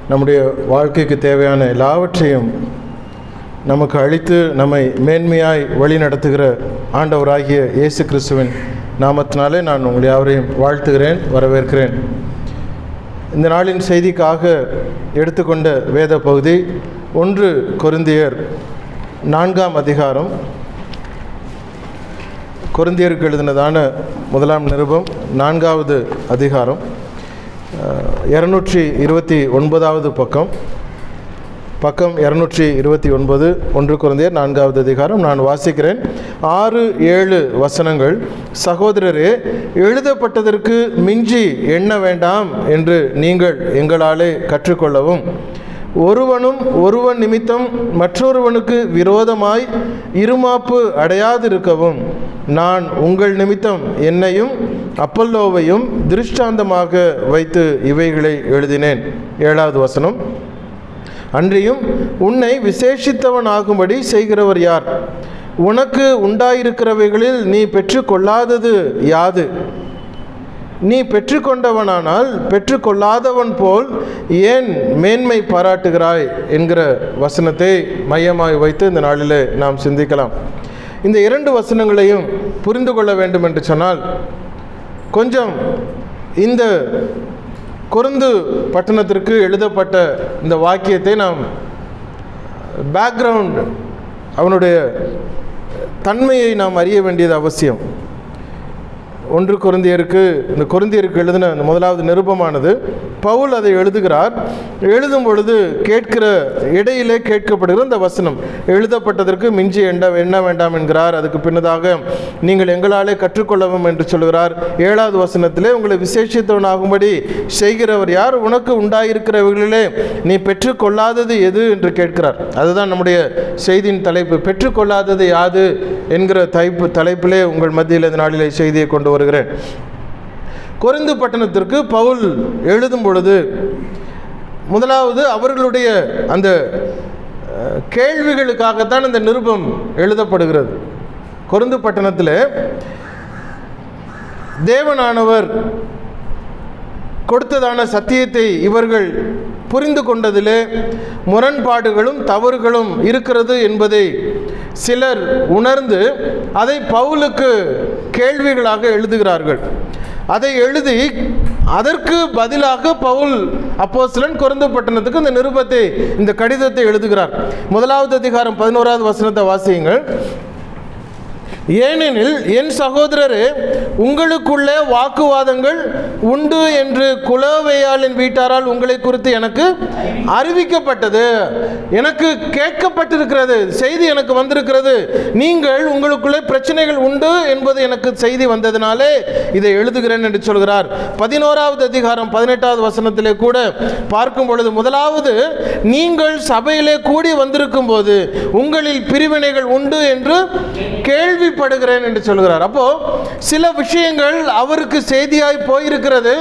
நம்முடைய வாழ்க்கைக்கு தேவையான எல்லாவற்றையும் நமக்கு அளித்து நம்மை மேன்மையாய் வழி நடத்துகிற ஆண்டவராகிய இயேசு கிறிஸ்துவின் நாமத்தினாலே நான் உங்களை யாவரையும் வாழ்த்துகிறேன் வரவேற்கிறேன் இந்த நாளின் செய்திக்காக எடுத்துக்கொண்ட வேத பகுதி ஒன்று கொரிந்தியர் நான்காம் அதிகாரம் கொரிந்தியருக்கு எழுதினதான முதலாம் நிருபம் நான்காவது அதிகாரம் இரநூற்றி இருபத்தி ஒன்பதாவது பக்கம் பக்கம் இரநூற்றி இருபத்தி ஒன்பது ஒன்று குழந்தையர் நான்காவது அதிகாரம் நான் வாசிக்கிறேன் ஆறு ஏழு வசனங்கள் சகோதரரே எழுதப்பட்டதற்கு மிஞ்சி எண்ண வேண்டாம் என்று நீங்கள் எங்களாலே கற்றுக்கொள்ளவும் ஒருவனும் ஒருவன் நிமித்தம் மற்றொருவனுக்கு விரோதமாய் இருமாப்பு அடையாதிருக்கவும் நான் உங்கள் நிமித்தம் என்னையும் அப்பல்லோவையும் திருஷ்டாந்தமாக வைத்து இவைகளை எழுதினேன் ஏழாவது வசனம் அன்றியும் உன்னை விசேஷித்தவனாகும்படி செய்கிறவர் யார் உனக்கு உண்டாயிருக்கிறவைகளில் நீ பெற்றுக்கொள்ளாதது யாது நீ பெற்றுக்கொண்டவனானால் பெற்றுக்கொள்ளாதவன் போல் ஏன் மேன்மை பாராட்டுகிறாய் என்கிற வசனத்தை மையமாய் வைத்து இந்த நாளில் நாம் சிந்திக்கலாம் இந்த இரண்டு வசனங்களையும் புரிந்து கொள்ள வேண்டும் என்று சொன்னால் கொஞ்சம் இந்த குருந்து பட்டணத்திற்கு எழுதப்பட்ட இந்த வாக்கியத்தை நாம் பேக்ரவுண்ட் அவனுடைய தன்மையை நாம் அறிய வேண்டியது அவசியம் ஒன்று குருந்தியருக்கு இந்த குருந்தியருக்கு எழுதின அந்த முதலாவது நிருபமானது பவுல் அதை எழுதுகிறார் எழுதும் பொழுது கேட்கிற இடையிலே கேட்கப்படுகிற இந்த வசனம் எழுதப்பட்டதற்கு மிஞ்சி எண்ண எண்ண வேண்டாம் என்கிறார் அதுக்கு பின்னதாக நீங்கள் எங்களாலே கற்றுக்கொள்ளவும் என்று சொல்கிறார் ஏழாவது வசனத்திலே உங்களை விசேஷித்தவனாகும்படி செய்கிறவர் யார் உனக்கு உண்டாயிருக்கிறவர்களிலே நீ பெற்றுக்கொள்ளாதது எது என்று கேட்கிறார் அதுதான் நம்முடைய செய்தியின் தலைப்பு பெற்றுக்கொள்ளாதது யாது என்கிற தலைப்பு தலைப்பிலே உங்கள் மத்தியில் இந்த நாளிலே செய்தியை கொண்டு வருகிறேன் கொரிந்து பட்டணத்திற்கு பவுல் எழுதும் பொழுது முதலாவது அவர்களுடைய அந்த கேள்விகளுக்காகத்தான் இந்த நிருபம் எழுதப்படுகிறது கொருந்து பட்டணத்தில் தேவனானவர் கொடுத்ததான சத்தியத்தை இவர்கள் புரிந்து கொண்டதிலே முரண்பாடுகளும் தவறுகளும் இருக்கிறது என்பதை சிலர் உணர்ந்து அதை பவுலுக்கு கேள்விகளாக எழுதுகிறார்கள் அதை எழுதி அதற்கு பதிலாக பவுல் அப்போ சிலன் குறைந்த பட்டணத்துக்கு இந்த நிருபத்தை இந்த கடிதத்தை எழுதுகிறார் முதலாவது அதிகாரம் பதினோராவது வசனத்தை வாசியுங்கள் ஏனெனில் என் சகோதரரே உங்களுக்குள்ளே வாக்குவாதங்கள் உண்டு என்று குலவையாளின் வீட்டாரால் உங்களை குறித்து எனக்கு அறிவிக்கப்பட்டது எனக்கு கேட்கப்பட்டிருக்கிறது செய்தி எனக்கு வந்திருக்கிறது நீங்கள் உங்களுக்குள்ளே பிரச்சனைகள் உண்டு என்பது எனக்கு செய்தி வந்ததினாலே இதை எழுதுகிறேன் என்று சொல்கிறார் பதினோராவது அதிகாரம் பதினெட்டாவது வசனத்திலே கூட பார்க்கும் பொழுது முதலாவது நீங்கள் சபையிலே கூடி வந்திருக்கும் போது உங்களில் பிரிவினைகள் உண்டு என்று கேள்வி படுகிறேன் என்று சொல்கிறார் அப்போ சில விஷயங்கள் அவருக்கு செய்தியாய் போயிருக்கிறது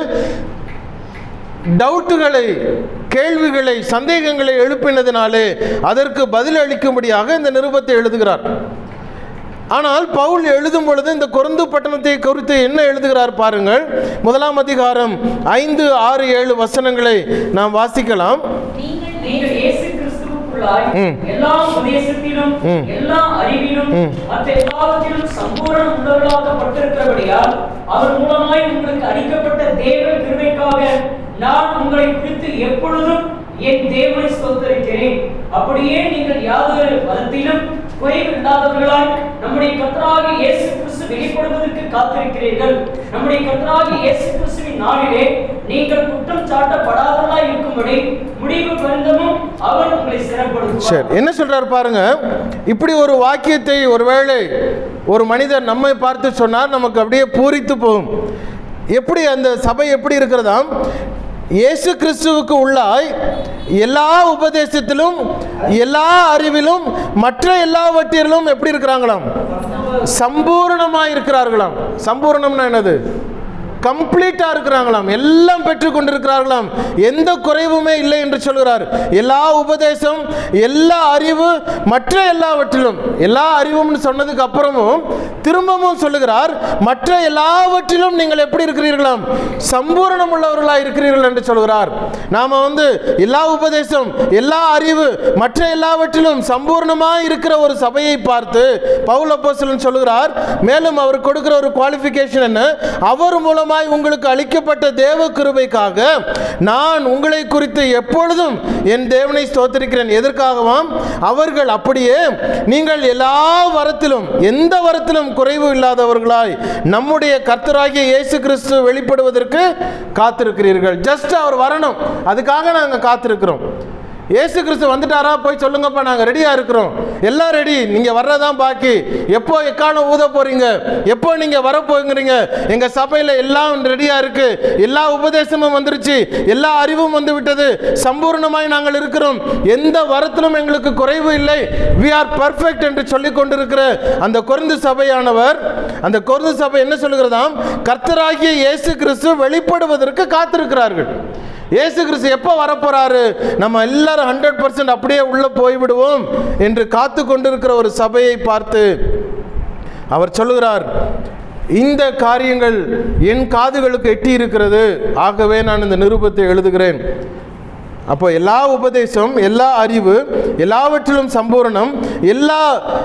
டவுட்டுகளை கேள்விகளை சந்தேகங்களை எழுப்பினதினாலே அதற்கு பதில் அளிக்கும்படியாக இந்த நிருபத்தை எழுதுகிறார் ஆனால் பவுல் எழுதும் பொழுது இந்த கொருந்து பட்டணத்தை குறித்து என்ன எழுதுகிறார் பாருங்கள் முதலாம் அதிகாரம் ஐந்து ஆறு ஏழு வசனங்களை நாம் வாசிக்கலாம் நீங்கள் இயேசு கிறிஸ்துவுக்குள்ளாய் ம். எல்லா உபதேசத்திலும் ம். எல்லா அறிவிலும் ம். மற்ற எல்லாவற்றிலும் சம்பூரண உள்ளவர்களாக்கப்பட்டிருக்கிறபடியால் அவர் மூலமாய் உங்களுக்கு அளிக்கப்பட்ட தேவ கிருபைக்காக நான் உங்களை குறித்து எப்பொழுதும் என் தேவனை ஸ்தோத்தரிக்கிறேன் அப்படியே நீங்கள் யாதொரு மதத்திலும் குறைவு இல்லாதவர்களாய் நம்முடைய கர்த்தராகிய இயேசு கிறிஸ்து வெளிப்படுவதற்கு காத்திருக்கிறீர்கள் நம்முடைய கர்த்தராகிய இயேசு கிறிஸ்துவின் நாளிலே நீங்கள் குற்றம் சாட்டப்படாதவர்களாய் இருக்கும்படி முடிவு பரிந்தமும் அவர் உங்களை சரி சிறப்படுத்துவார் என்ன சொல்றார் பாருங்க இப்படி ஒரு வாக்கியத்தை ஒருவேளை ஒரு மனிதர் நம்மை பார்த்து சொன்னார் நமக்கு அப்படியே பூரித்து போகும் எப்படி அந்த சபை எப்படி இருக்கிறதாம் இயேசு கிறிஸ்துவுக்கு உள்ளாய் எல்லா உபதேசத்திலும் எல்லா அறிவிலும் மற்ற எல்லாவற்றிலும் எப்படி இருக்கிறாங்களாம் சம்பூரணமாக இருக்கிறார்களாம் சம்பூரணம்னா என்னது கம்ப்ளீட்டாக இருக்கிறாங்களாம் எல்லாம் பெற்று கொண்டிருக்கிறார்களாம் எந்த குறைவுமே இல்லை என்று சொல்கிறார் எல்லா உபதேசம் எல்லா அறிவு மற்ற எல்லாவற்றிலும் எல்லா அறிவும்னு சொன்னதுக்கு அப்புறமும் திரும்பவும் சொல்லுகிறார் மற்ற எல்லாவற்றிலும் நீங்கள் எப்படி இருக்கிறீர்களாம் சம்பூரணம் உள்ளவர்களாக இருக்கிறீர்கள் என்று சொல்கிறார் நாம வந்து எல்லா உபதேசம் எல்லா அறிவு மற்ற எல்லாவற்றிலும் சம்பூர்ணமாக இருக்கிற ஒரு சபையை பார்த்து பவுல் அப்போஸ்தலன் சொல்லுகிறார் மேலும் அவர் கொடுக்கிற ஒரு குவாலிஃபிகேஷன் என்ன அவர் மூலமாய் உங்களுக்கு அளிக்கப்பட்ட தேவ கிருபைக்காக நான் உங்களை குறித்து எப்பொழுதும் என் தேவனை ஸ்தோத்திரிக்கிறேன் எதற்காகவாம் அவர்கள் அப்படியே நீங்கள் எல்லா வரத்திலும் எந்த வரத்திலும் குறைவு இல்லாதவர்களாய் நம்முடைய கர்த்தராகிய இயேசு கிறிஸ்து வெளிப்படுவதற்கு காத்திருக்கிறீர்கள் ஜஸ்ட் அவர் வரணும் அதுக்காக நாங்கள் காத்திருக்கிறோம் இயேசு கிறிஸ்து வந்துட்டாரா போய் சொல்லுங்கப்பா நாங்கள் ரெடியாக இருக்கிறோம் எல்லாம் ரெடி நீங்கள் வர்றதான் பாக்கி எப்போ எக்காலம் ஊத போறீங்க எப்போ நீங்கள் வரப்போங்கிறீங்க எங்கள் சபையில் எல்லாம் ரெடியாக இருக்கு எல்லா உபதேசமும் வந்துருச்சு எல்லா அறிவும் வந்து விட்டது சம்பூர்ணமாய் நாங்கள் இருக்கிறோம் எந்த வரத்திலும் எங்களுக்கு குறைவு இல்லை வி ஆர் பர்ஃபெக்ட் என்று சொல்லி கொண்டிருக்கிற அந்த கொருந்து சபையானவர் அந்த கொருந்து சபை என்ன சொல்லுகிறதாம் கர்த்தராகிய இயேசு கிறிஸ்து வெளிப்படுவதற்கு காத்திருக்கிறார்கள் இயேசு கிறிஸ்து எப்போ வரப்போறாரு நம்ம எல்லாரும் ஹண்ட்ரட் பர்சன்ட் அப்படியே உள்ள போய்விடுவோம் என்று காத்து கொண்டிருக்கிற ஒரு சபையை பார்த்து அவர் சொல்லுகிறார் இந்த காரியங்கள் என் காதுகளுக்கு எட்டி இருக்கிறது ஆகவே நான் இந்த நிருபத்தை எழுதுகிறேன் அப்போ எல்லா உபதேசம் எல்லா அறிவு எல்லாவற்றிலும் சம்பூரணம் எல்லா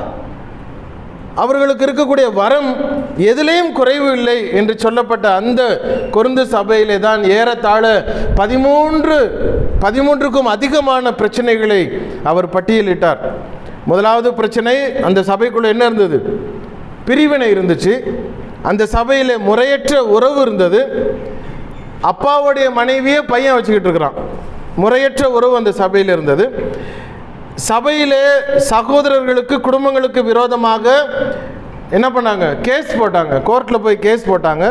அவர்களுக்கு இருக்கக்கூடிய வரம் எதிலேயும் குறைவு இல்லை என்று சொல்லப்பட்ட அந்த கொருந்து சபையிலே தான் ஏறத்தாழ பதிமூன்று பதிமூன்றுக்கும் அதிகமான பிரச்சனைகளை அவர் பட்டியலிட்டார் முதலாவது பிரச்சனை அந்த சபைக்குள்ள என்ன இருந்தது பிரிவினை இருந்துச்சு அந்த சபையில் முறையற்ற உறவு இருந்தது அப்பாவுடைய மனைவியே பையன் வச்சுக்கிட்டு இருக்கிறான் முறையற்ற உறவு அந்த சபையில் இருந்தது சபையிலே சகோதரர்களுக்கு குடும்பங்களுக்கு விரோதமாக என்ன பண்ணாங்க கேஸ் போட்டாங்க கோர்ட்டில் போய் கேஸ் போட்டாங்க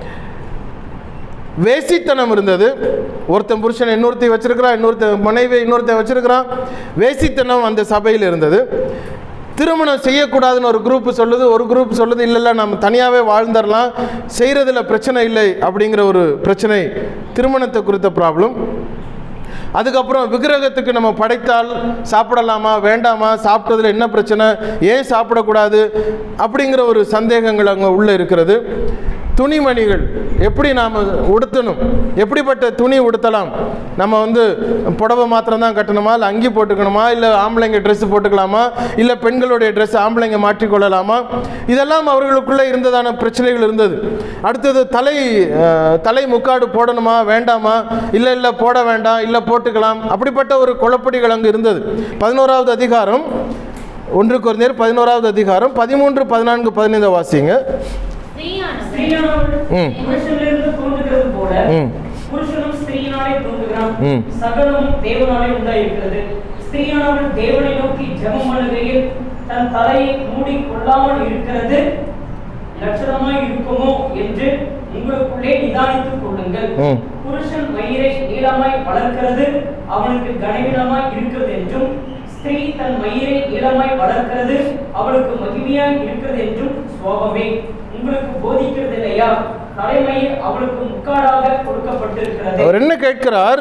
வேசித்தனம் இருந்தது ஒருத்தன் புருஷன் இன்னொருத்தி வச்சிருக்கிறான் இன்னொருத்தன் மனைவி இன்னொருத்தன் வச்சிருக்கிறான் வேசித்தனம் அந்த சபையில் இருந்தது திருமணம் செய்யக்கூடாதுன்னு ஒரு குரூப் சொல்லுது ஒரு குரூப் சொல்லுது இல்லை இல்லை நம்ம தனியாகவே வாழ்ந்துடலாம் செய்கிறதுல பிரச்சனை இல்லை அப்படிங்கிற ஒரு பிரச்சனை திருமணத்தை குறித்த ப்ராப்ளம் அதுக்கப்புறம் விக்கிரகத்துக்கு நம்ம படைத்தால் சாப்பிடலாமா வேண்டாமா சாப்பிட்டதுல என்ன பிரச்சனை ஏன் சாப்பிடக்கூடாது அப்படிங்கிற ஒரு சந்தேகங்கள் அங்கே உள்ளே இருக்கிறது துணிமணிகள் எப்படி நாம் உடுத்தணும் எப்படிப்பட்ட துணி உடுத்தலாம் நம்ம வந்து புடவை மாத்திரம் தான் கட்டணுமா இல்லை அங்கி போட்டுக்கணுமா இல்லை ஆம்பளைங்க ட்ரெஸ் போட்டுக்கலாமா இல்லை பெண்களுடைய ட்ரெஸ் ஆம்பளைங்க மாற்றிக்கொள்ளலாமா இதெல்லாம் அவர்களுக்குள்ளே இருந்ததான பிரச்சனைகள் இருந்தது அடுத்தது தலை அஹ், தலை முக்காடு போடணுமா வேண்டாமா இல்லை இல்லை போட வேண்டாம் இல்லை போட்டுக்கலாம் அப்படிப்பட்ட ஒரு குழப்படிகள் அங்கு இருந்தது பதினோராவது அதிகாரம் ஒன்று குறைந்தர் பதினோராவது அதிகாரம் பதிமூன்று பதினான்கு பதினைந்து வாசிங்க ஸ்திரீயானவள் ஸ்திரீயானவள் ம். புருஷனிலிருந்து தோன்றுகிறது போல ம். புருஷனும் ஸ்திரீயினாலே தோன்றுகிறான் ம். சகலமும் தேவனாலே உண்டாயிருக்கிறது ஸ்திரீயானவள் தேவனை நோக்கி ஜெபம் பண்ணுகையில் தன் தலையை மூடி கொள்ளாமல் இருக்கிறது லட்சணமாய் இருக்குமோ என்று உங்களுக்குள்ளே நிதானித்துக் கொள்ளுங்கள் ம். புருஷன் வயிறை நீளமாய் வளர்க்கிறது அவனுக்கு கனவீனமாய் இருக்கிறது என்றும் ஸ்திரீ தன் வயிறை நீளமாய் வளர்க்கிறது அவளுக்கு மகிமையாய் இருக்கிறது என்றும் சுவாபமே உங்களுக்கு போதிக்கிறது இல்லையா தலைமையில் அவளுக்கு முக்காடாக கொடுக்கப்பட்டிருக்கிறது அவர் என்ன கேட்கிறார்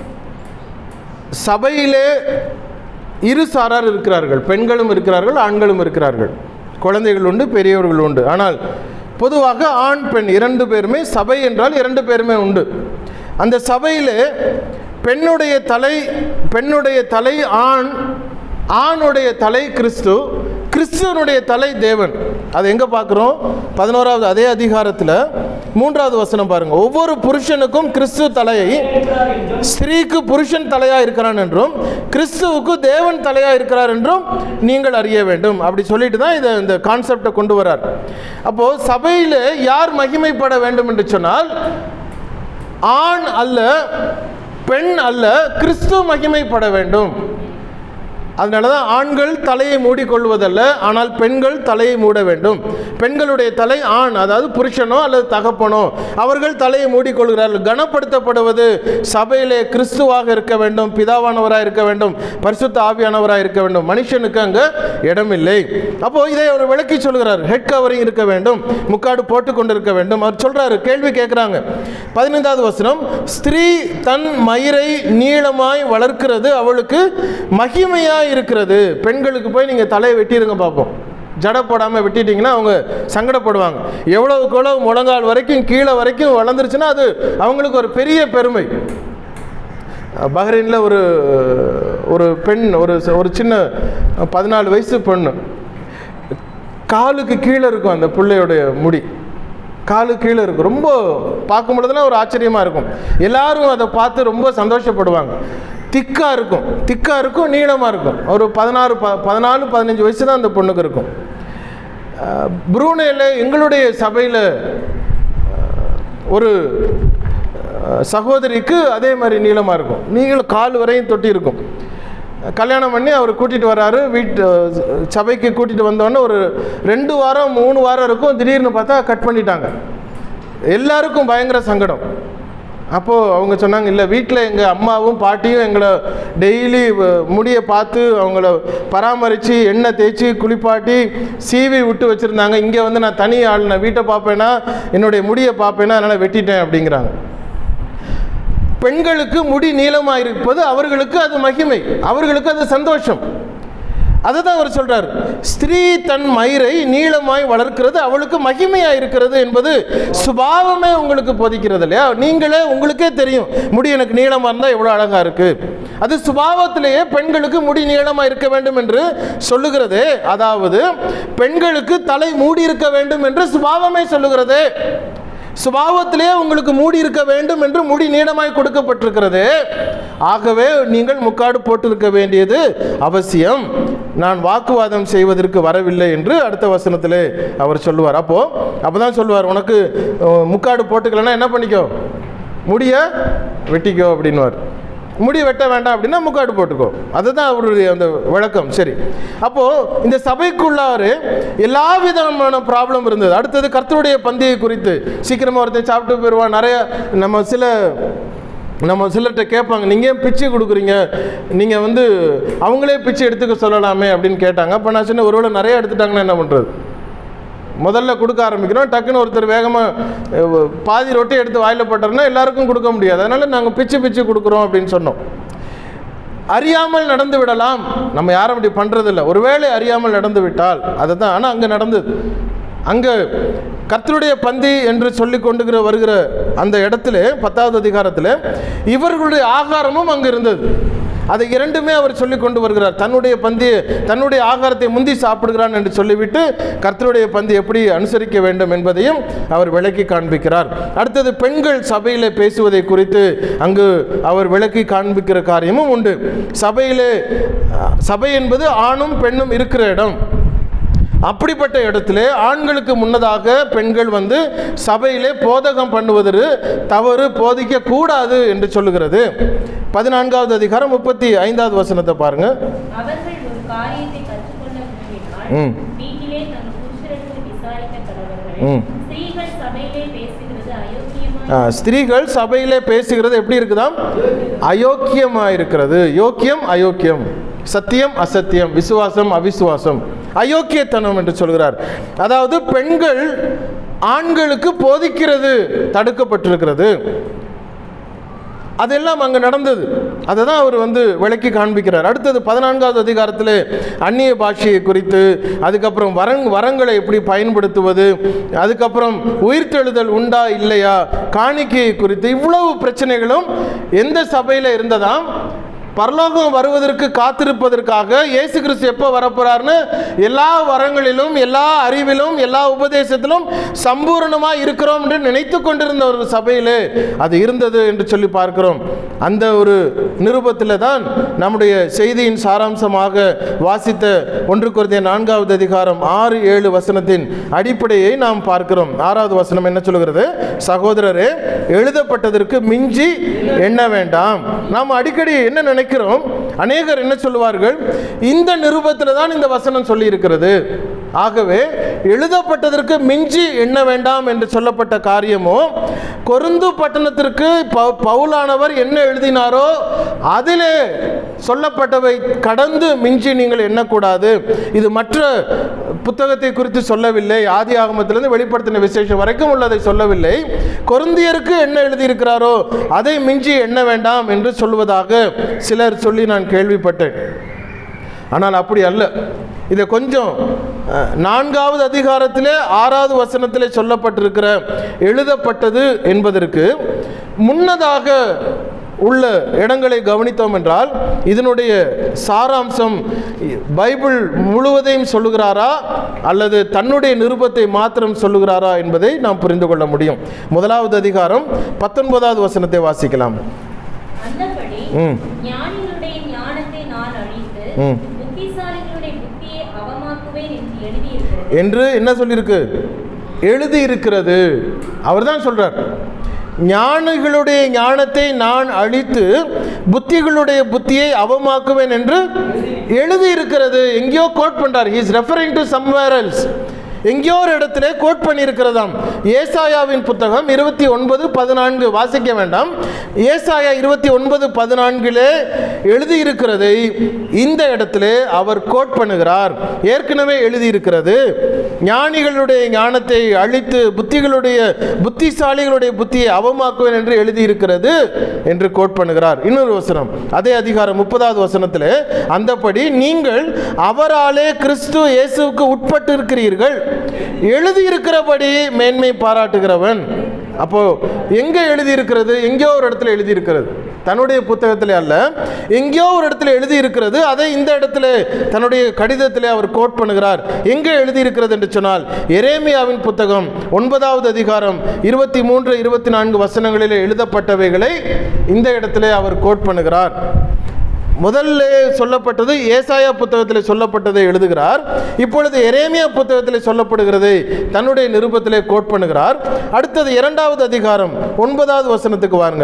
சபையிலே இரு சாரார் இருக்கிறார்கள் பெண்களும் இருக்கிறார்கள் ஆண்களும் இருக்கிறார்கள் குழந்தைகள் உண்டு பெரியவர்கள் உண்டு ஆனால் பொதுவாக ஆண் பெண் இரண்டு பேருமே சபை என்றால் இரண்டு பேருமே உண்டு அந்த சபையிலே பெண்ணுடைய தலை பெண்ணுடைய தலை ஆண் ஆணுடைய தலை கிறிஸ்து கிறிஸ்துவனுடைய தலை தேவன் அது எங்கே பார்க்குறோம் பதினோராவது அதே அதிகாரத்தில் மூன்றாவது வசனம் பாருங்க ஒவ்வொரு புருஷனுக்கும் கிறிஸ்து தலையை இருக்கிறார் என்றும் ஸ்திரீக்கு புருஷன் தலையா இருக்கிறான் என்றும் கிறிஸ்துவுக்கு தேவன் தலையா இருக்கிறார் என்றும் நீங்கள் அறிய வேண்டும் அப்படி சொல்லிட்டு தான் இதை இந்த கான்செப்டை கொண்டு வரார் அப்போ சபையில் யார் மகிமைப்பட வேண்டும் என்று சொன்னால் ஆண் அல்ல பெண் அல்ல கிறிஸ்து மகிமைப்பட வேண்டும் அதனால தான் ஆண்கள் தலையை மூடிக்கொள்வதல்ல ஆனால் பெண்கள் தலையை மூட வேண்டும் பெண்களுடைய தலை ஆண் அதாவது புருஷனோ அல்லது தகப்பனோ அவர்கள் தலையை மூடிக்கொள்கிறார்கள் கனப்படுத்தப்படுவது சபையிலே கிறிஸ்துவாக இருக்க வேண்டும் பிதாவானவராக இருக்க வேண்டும் பரிசுத்த ஆவியானவராக இருக்க வேண்டும் மனுஷனுக்கு அங்கே இடமில்லை அப்போ இதை அவர் விளக்கி சொல்கிறார் ஹெட் கவரிங் இருக்க வேண்டும் முக்காடு போட்டு கொண்டிருக்க வேண்டும் அவர் சொல்றாரு கேள்வி கேட்குறாங்க பதினைந்தாவது வசனம் ஸ்திரீ தன் மயிரை நீளமாய் வளர்க்கிறது அவளுக்கு மகிமையாய் இருக்கிறது பெண்களுக்கு போய் நீங்கள் தலையை வெட்டிடுங்க பார்ப்போம் ஜடை போடாமல் விட்டுட்டிங்கன்னா அவங்க சங்கடப்படுவாங்க எவ்வளவுக்கு எவ்வளவு முழங்கால் வரைக்கும் கீழே வரைக்கும் வளர்ந்துருச்சுன்னா அது அவங்களுக்கு ஒரு பெரிய பெருமை பஹ்ரைனில் ஒரு ஒரு பெண் ஒரு ஒரு சின்ன பதினாலு வயசு பொண்ணு காலுக்கு கீழே இருக்கும் அந்த பிள்ளையோடைய முடி காலு கீழே இருக்கும் ரொம்ப பார்க்கும் பொழுதுலாம் ஒரு ஆச்சரியமாக இருக்கும் எல்லாரும் அதை பார்த்து ரொம்ப சந்தோஷப்படுவாங்க திக்காக இருக்கும் திக்காக இருக்கும் நீளமாக இருக்கும் ஒரு பதினாறு ப பதினாலு பதினஞ்சு வயசு தான் அந்த பொண்ணுக்கு இருக்கும் அஹ், புரூனேல எங்களுடைய சபையில் ஒரு அஹ், சகோதரிக்கு அதே மாதிரி நீளமாக இருக்கும் நீங்களும் கால் வரையும் தொட்டி இருக்கும் கல்யாணம் பண்ணி அவர் கூட்டிகிட்டு வராரு வீட்டு அஹ், சபைக்கு கூட்டிகிட்டு வந்தோடனே ஒரு ரெண்டு வாரம் மூணு வாரம் இருக்கும் திடீர்னு பார்த்தா கட் பண்ணிட்டாங்க எல்லாருக்கும் பயங்கர சங்கடம் அப்போது அவங்க சொன்னாங்க இல்லை வீட்டில் எங்கள் அம்மாவும் பாட்டியும் எங்களை டெய்லி முடியை பார்த்து அவங்கள பராமரித்து எண்ணெய் தேய்ச்சி குளிப்பாட்டி சீவி விட்டு வச்சுருந்தாங்க இங்கே வந்து நான் தனி ஆள் நான் வீட்டை பார்ப்பேனா என்னுடைய முடியை பார்ப்பேனா அதனால் வெட்டிட்டேன் அப்படிங்கிறாங்க பெண்களுக்கு முடி நீளமாக இருப்பது அவர்களுக்கு அது மகிமை அவர்களுக்கு அது சந்தோஷம் அதை தான் அவர் சொல்றார் ஸ்திரீ தன் மயிரை நீளமாய் வளர்க்கிறது அவளுக்கு மகிமையாக இருக்கிறது என்பது சுபாவமே உங்களுக்கு போதிக்கிறது இல்லையா நீங்களே உங்களுக்கே தெரியும் முடி எனக்கு நீளமாக இருந்தால் எவ்வளோ அழகாக இருக்கு அது சுபாவத்திலேயே பெண்களுக்கு முடி நீளமாக இருக்க வேண்டும் என்று சொல்லுகிறது அதாவது பெண்களுக்கு தலை மூடி இருக்க வேண்டும் என்று சுபாவமே சொல்லுகிறது சுபாவத்திலே உங்களுக்கு மூடி இருக்க வேண்டும் என்று முடி நீளமாய் கொடுக்கப்பட்டிருக்கிறது ஆகவே நீங்கள் முக்காடு போட்டிருக்க வேண்டியது அவசியம் நான் வாக்குவாதம் செய்வதற்கு வரவில்லை என்று அடுத்த வசனத்திலே அவர் சொல்லுவார் அப்போ அப்பதான் சொல்லுவார் உனக்கு அஹ், முக்காடு போட்டுக்கலன்னா என்ன பண்ணிக்கோ முடிய வெட்டிக்கோ அப்படின்னுவார் முடி வெட்ட வேண்டாம் அப்படின்னா முக்காடு போட்டுக்கோ அதுதான் அவருடைய அந்த விளக்கம் சரி அப்போது இந்த சபைக்குள்ளாரு எல்லா விதமான ப்ராப்ளம் இருந்தது அடுத்தது கர்த்தருடைய பந்தியை குறித்து சீக்கிரமாக ஒருத்தன் சாப்பிட்டு போயிடுவான் நிறைய நம்ம சில நம்ம சிலர்கிட்ட கேட்பாங்க நீங்கள் ஏன் பிச்சை கொடுக்குறீங்க நீங்கள் வந்து அவங்களே பிச்சை எடுத்துக்க சொல்லலாமே அப்படின்னு கேட்டாங்க அப்போ நான் சொன்னேன் ஒருவேளை நிறைய எடுத்துட்டாங்கன்னா என்ன பண்ணுறது முதல்ல கொடுக்க ஆரம்பிக்கிறோம் டக்குன்னு ஒருத்தர் வேகமாக பாதி ரொட்டி எடுத்து வாயில் போட்டாருன்னா எல்லாருக்கும் கொடுக்க முடியாது அதனால் நாங்கள் பிச்சு பிச்சு கொடுக்குறோம் அப்படின்னு சொன்னோம் அறியாமல் நடந்து விடலாம் நம்ம யாரும் அப்படி பண்ணுறதில்ல ஒருவேளை அறியாமல் நடந்து விட்டால் அதை தான் ஆனால் அங்கே நடந்தது அங்கே கர்த்தருடைய பந்தி என்று சொல்லி கொண்டுகிற வருகிற அந்த இடத்துல பத்தாவது அதிகாரத்தில் இவர்களுடைய ஆகாரமும் அங்கே இருந்தது அதை இரண்டுமே அவர் சொல்லி கொண்டு வருகிறார் தன்னுடைய பந்தி தன்னுடைய ஆகாரத்தை முந்தி சாப்பிடுகிறான் என்று சொல்லிவிட்டு கர்த்தருடைய பந்தி எப்படி அனுசரிக்க வேண்டும் என்பதையும் அவர் விளக்கி காண்பிக்கிறார் அடுத்தது பெண்கள் சபையிலே பேசுவதை குறித்து அங்கு அவர் விளக்கி காண்பிக்கிற காரியமும் உண்டு சபையிலே அஹ், சபை என்பது ஆணும் பெண்ணும் இருக்கிற இடம் அப்படிப்பட்ட இடத்திலே ஆண்களுக்கு முன்னதாக பெண்கள் வந்து சபையிலே போதகம் பண்ணுவது தவறு போதிக்க கூடாது என்று சொல்லுகிறது பதினான்காவது அதிகாரம் முப்பத்தி ஐந்தாவது வசனத்தை பாருங்க அவர்கள் ஒரு காரியத்தை கற்றுக்கொள்ள விரும்பினால் ம். வீட்டிலே தங்கள் புருஷருக்கு விசாரிக்க கடவர்கள் ம். ஸ்திரீகள் சபையிலே பேசுகிறது அயோக்கியமாய் ஆ, ஸ்திரீகள் சபையிலே பேசுகிறது எப்படி இருக்குதாம் அயோக்கியமாக இருக்கிறது யோக்கியம் அயோக்கியம் சத்தியம் அசத்தியம் விசுவாசம் அவிசுவாசம் அயோக்கியத்தனம் என்று சொல்கிறார் அதாவது பெண்கள் ஆண்களுக்கு போதிக்கிறது தடுக்கப்பட்டிருக்கிறது அதெல்லாம் அங்கே நடந்தது அதை தான் அவர் வந்து விளக்கி காண்பிக்கிறார் அடுத்தது பதினான்காவது அதிகாரத்தில் அந்நிய பாஷையை குறித்து அதுக்கப்புறம் வரங் வரங்களை எப்படி பயன்படுத்துவது அதுக்கப்புறம் உயிர்த்தெழுதல் உண்டா இல்லையா காணிக்கையை குறித்து இவ்வளவு பிரச்சனைகளும் எந்த சபையில் இருந்ததாம் பரலோகம் வருவதற்கு காத்திருப்பதற்காக இயேசு கிறிஸ்து எப்போ வரப்போறாருன்னு எல்லா வரங்களிலும் எல்லா அறிவிலும் எல்லா உபதேசத்திலும் சம்பூரணமாக இருக்கிறோம் என்று நினைத்து கொண்டிருந்த ஒரு சபையிலே அது இருந்தது என்று சொல்லி பார்க்கிறோம் அந்த ஒரு நிருபத்தில் தான் நம்முடைய செய்தியின் சாராம்சமாக வாசித்த ஒன்று குறைந்த நான்காவது அதிகாரம் ஆறு ஏழு வசனத்தின் அடிப்படையை நாம் பார்க்கிறோம் ஆறாவது வசனம் என்ன சொல்கிறது சகோதரரே எழுதப்பட்டதற்கு மிஞ்சி எண்ண வேண்டாம் நாம் அடிக்கடி என்ன நினைக்கிறோம் அநேகர் என்ன சொல்லுவார்கள் இந்த நிருபத்தில் தான் இந்த வசனம் சொல்லி இருக்கிறது ஆகவே எழுதப்பட்டதற்கு மிஞ்சி எண்ண வேண்டாம் என்று சொல்லப்பட்ட காரியமோ கொருந்து பட்டணத்திற்கு ப- பவுலானவர் என்ன எழுதினாரோ அதிலே சொல்லப்பட்டவை கடந்து மிஞ்சி நீங்கள் எண்ணக்கூடாது இது மற்ற புத்தகத்தை குறித்து சொல்லவில்லை ஆதி ஆகமத்திலிருந்து வெளிப்படுத்தின விசேஷம் வரைக்கும் உள்ளதை சொல்லவில்லை கொருந்தியருக்கு என்ன எழுதியிருக்கிறாரோ அதை மிஞ்சி எண்ண வேண்டாம் என்று சொல்வதாக சிலர் சொல்லி நான் கேள்விப்பட்டேன் ஆனால் அப்படி அல்ல இதை கொஞ்சம் அஹ், நான்காவது அதிகாரத்திலே ஆறாவது வசனத்திலே சொல்லப்பட்டிருக்கிற எழுதப்பட்டது என்பதற்கு முன்னதாக உள்ள இடங்களை கவனித்தோம் என்றால் இதனுடைய சாராம்சம் பைபிள் முழுவதையும் சொல்லுகிறாரா அல்லது தன்னுடைய நிருபத்தை மாத்திரம் சொல்லுகிறாரா என்பதை நாம் புரிந்து கொள்ள முடியும் முதலாவது அதிகாரம் பத்தொன்பதாவது வசனத்தை வாசிக்கலாம் அந்தபடி ம். ஞானிகளுடைய ஞானத்தை நான் அழித்து ம். புத்திசாலிகளுடைய புத்தியை அவமாக்குவேன் என்று எழுதியிருக்கிறது என்று என்ன சொல்லியிருக்கு எழுதி இருக்கிறது அவர் தான் சொல்றார் ஞானிகளுடைய ஞானத்தை நான் அழித்து புத்திகளுடைய புத்தியை அவமாக்குவேன் என்று எழுதி இருக்கிறது எங்கேயோ கோட் பண்றார் is referring to somewhere else எங்கேயோ ஒரு இடத்துல கோட் பண்ணியிருக்கிறதாம் ஏசாயாவின் புத்தகம் இருபத்தி ஒன்பது பதினான்கு வாசிக்க வேண்டாம் ஏசாயா இருபத்தி ஒன்பது பதினான்கிலே எழுதியிருக்கிறதை இந்த இடத்துல அவர் கோட் பண்ணுகிறார் ஏற்கனவே எழுதியிருக்கிறது ஞானிகளுடைய ஞானத்தை அழித்து புத்திகளுடைய புத்திசாலிகளுடைய புத்தியை அவமாக்குவேன் என்று எழுதியிருக்கிறது என்று கோட் பண்ணுகிறார் இன்னொரு வசனம் அதே அதிகாரம் முப்பதாவது வசனத்தில் அந்தபடி நீங்கள் அவராலே கிறிஸ்து இயேசுவுக்கு உட்பட்டு இருக்கிறீர்கள் எழுதியிருக்கிறபடி மேன்மை பாராட்டுகிறவன் அப்போ எங்க எழுதியிருக்கிறது எங்கேயோ ஒரு இடத்துல எழுதியிருக்கிறது தன்னுடைய புத்தகத்திலே அல்ல எங்கேயோ ஒரு இடத்துல எழுதியிருக்கிறது அதை இந்த இடத்துல தன்னுடைய கடிதத்திலே அவர் கோட் பண்ணுகிறார் எங்கே எழுதியிருக்கிறது என்று சொன்னால் எரேமியாவின் புத்தகம் ஒன்பதாவது அதிகாரம் இருபத்தி மூன்று இருபத்தி நான்கு வசனங்களிலே எழுதப்பட்டவைகளை இந்த இடத்திலே அவர் கோட் பண்ணுகிறார் முதல்ல சொல்லப்பட்டது ஏசாயா புத்தகத்தில் சொல்லப்பட்டதை எழுதுகிறார் இப்பொழுது எரேமியா புத்தகத்தில் சொல்லப்படுகிறதை தன்னுடைய நிருபத்திலே கோட் பண்ணுகிறார் அடுத்தது இரண்டாவது அதிகாரம் ஒன்பதாவது வசனத்துக்கு வாருங்க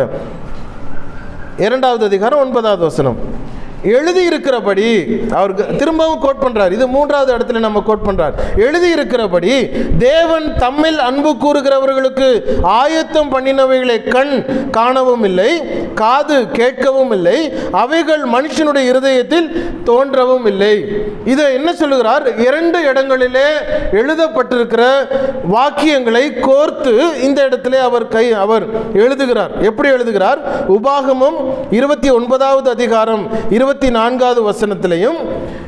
இரண்டாவது அதிகாரம் ஒன்பதாவது வசனம் எழுதியிருக்கிறபடி அவர் க- திரும்பவும் கோட் பண்றார் இது மூன்றாவது இடத்துல நம்ம கோட் பண்றார் எழுதியிருக்கிறபடி தேவன் தம்மில் அன்பு கூறுகிறவர்களுக்கு ஆயத்தம் பண்ணினவைகளை கண் காணவும் இல்லை காது கேட்கவும் இல்லை அவைகள் மனுஷனுடைய இருதயத்தில் தோன்றவும் இல்லை இதை என்ன சொல்லுகிறார் இரண்டு இடங்களிலே எழுதப்பட்டிருக்கிற வாக்கியங்களை கோர்த்து இந்த இடத்திலே அவர் கை அவர் எழுதுகிறார் எப்படி எழுதுகிறார் உபாகமம் இருபத்தி ஒன்பதாவது அதிகாரம் இருபத்தி நான்காவது வசனத்திலையும்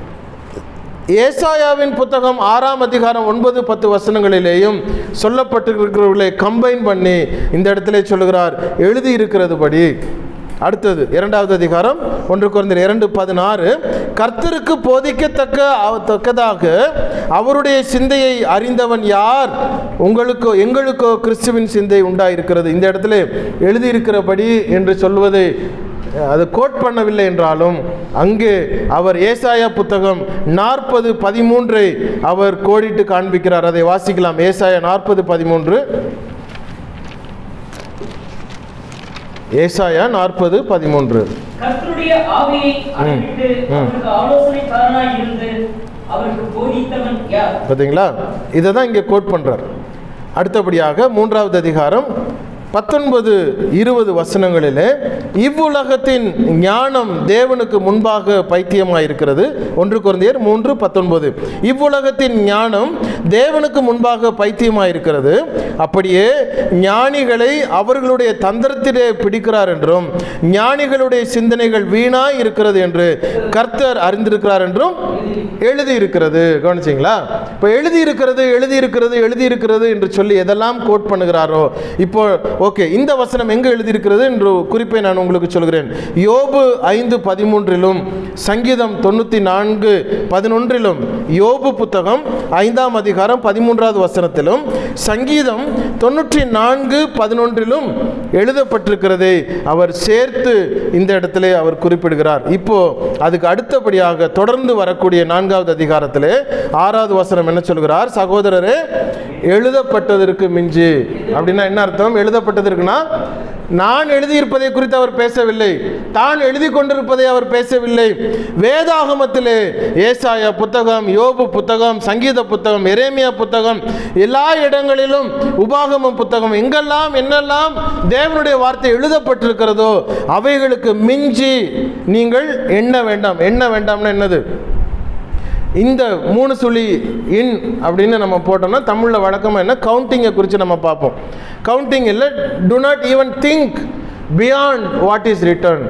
ஏசாயாவின் புத்தகம் ஆறாம் அதிகாரம் ஒன்பது பத்து வசனங்களிலேயும் சொல்லப்பட்டிருக்கிறவர்களை கம்பைன் பண்ணி இந்த இடத்திலே சொல்லுகிறார் எழுதியிருக்கிறதுபடி அடுத்தது இரண்டாவது அதிகாரம் ஒன்று குறைந்த இரண்டு பதினாறு கர்த்தருக்கு போதிக்கத்தக்க அவ- தக்கதாக அவருடைய சிந்தையை அறிந்தவன் யார் உங்களுக்கோ எங்களுக்கோ கிறிஸ்துவின் சிந்தை உண்டாயிருக்கிறது இந்த இடத்துல எழுதியிருக்கிறபடி என்று சொல்வதை அது கோட் பண்ணவில்லை என்றாலும் அங்கே அவர் ஏசாயா புத்தகம் நாற்பது பதிமூன்றை அவர் கோடிட்டு காண்பிக்கிறார் அதை வாசிக்கலாம் ஏசாயா நாற்பது பதிமூன்று ஏசாயா நாற்பது பதிமூன்று கர்த்தருடைய ஆவியை அனுப்பிட்டு ம். அவருக்கு ஆலோசனைக்காரனாய் இருந்து அவருக்கு போதித்தவன் யார் பார்த்தீங்களா இதை தான் இங்கே கோட் பண்ணுறார் அடுத்தபடியாக மூன்றாவது அதிகாரம் பத்தொன்பது இருபது வசனங்களிலே இவ்வுலகத்தின் ஞானம் தேவனுக்கு முன்பாக பைத்தியமாக இருக்கிறது ஒன்று குழந்தையர் மூன்று பத்தொன்பது இவ்வுலகத்தின் ஞானம் தேவனுக்கு முன்பாக பைத்தியமாக இருக்கிறது அப்படியே ஞானிகளை அவர்களுடைய தந்திரத்திலே பிடிக்கிறார் என்றும் ஞானிகளுடைய சிந்தனைகள் வீணாய் இருக்கிறது என்று கர்த்தர் அறிந்திருக்கிறார் என்றும் எழுதியிருக்கிறது கவனிச்சிங்களா இப்போ எழுதியிருக்கிறது எழுதியிருக்கிறது எழுதியிருக்கிறது என்று சொல்லி எதெல்லாம் கோட் பண்ணுகிறாரோ இப்போ ஓகே இந்த வசனம் எங்கே எழுதியிருக்கிறது என்று குறிப்பை நான் உங்களுக்கு சொல்கிறேன் யோபு ஐந்து பதிமூன்றிலும் சங்கீதம் தொண்ணூற்றி நான்கு பதினொன்றிலும் யோபு புத்தகம் ஐந்தாம் அதிகாரம் பதிமூன்றாவது வசனத்திலும் சங்கீதம் தொண்ணூற்றி நான்கு பதினொன்றிலும் எழுதப்பட்டிருக்கிறதை அவர் சேர்த்து இந்த இடத்திலே அவர் குறிப்பிடுகிறார் இப்போ அதுக்கு அடுத்தபடியாக தொடர்ந்து வரக்கூடிய நான்காவது அதிகாரத்திலே ஆறாவது வசனம் என்ன சொல்கிறார் சகோதரரே எழுதப்பட்டதற்கு மிஞ்சி அப்படின்னா என்ன அர்த்தம் எழுதப்பட்டதற்குனா நான் எழுதியிருப்பதை குறித்து அவர் பேசவில்லை தான் எழுதி கொண்டிருப்பதை அவர் பேசவில்லை வேதாகமத்திலே ஏசாயா புத்தகம் யோபு புத்தகம் சங்கீத புத்தகம் எரேமியா புத்தகம் எல்லா இடங்களிலும் உபாகமம் புத்தகம் எங்கெல்லாம் என்னெல்லாம் தேவனுடைய வார்த்தை எழுதப்பட்டிருக்கிறதோ அவைகளுக்கு மிஞ்சி நீங்கள் எண்ண வேண்டாம் எண்ண வேண்டாம்னா என்னது இந்த மூணு சுழி இன் அப்படின்னு நம்ம போட்டோம்னா தமிழில் வழக்கமாக என்ன கவுண்டிங்கை குறித்து நம்ம பார்ப்போம் கவுண்டிங் இல்லை to not even think beyond what is written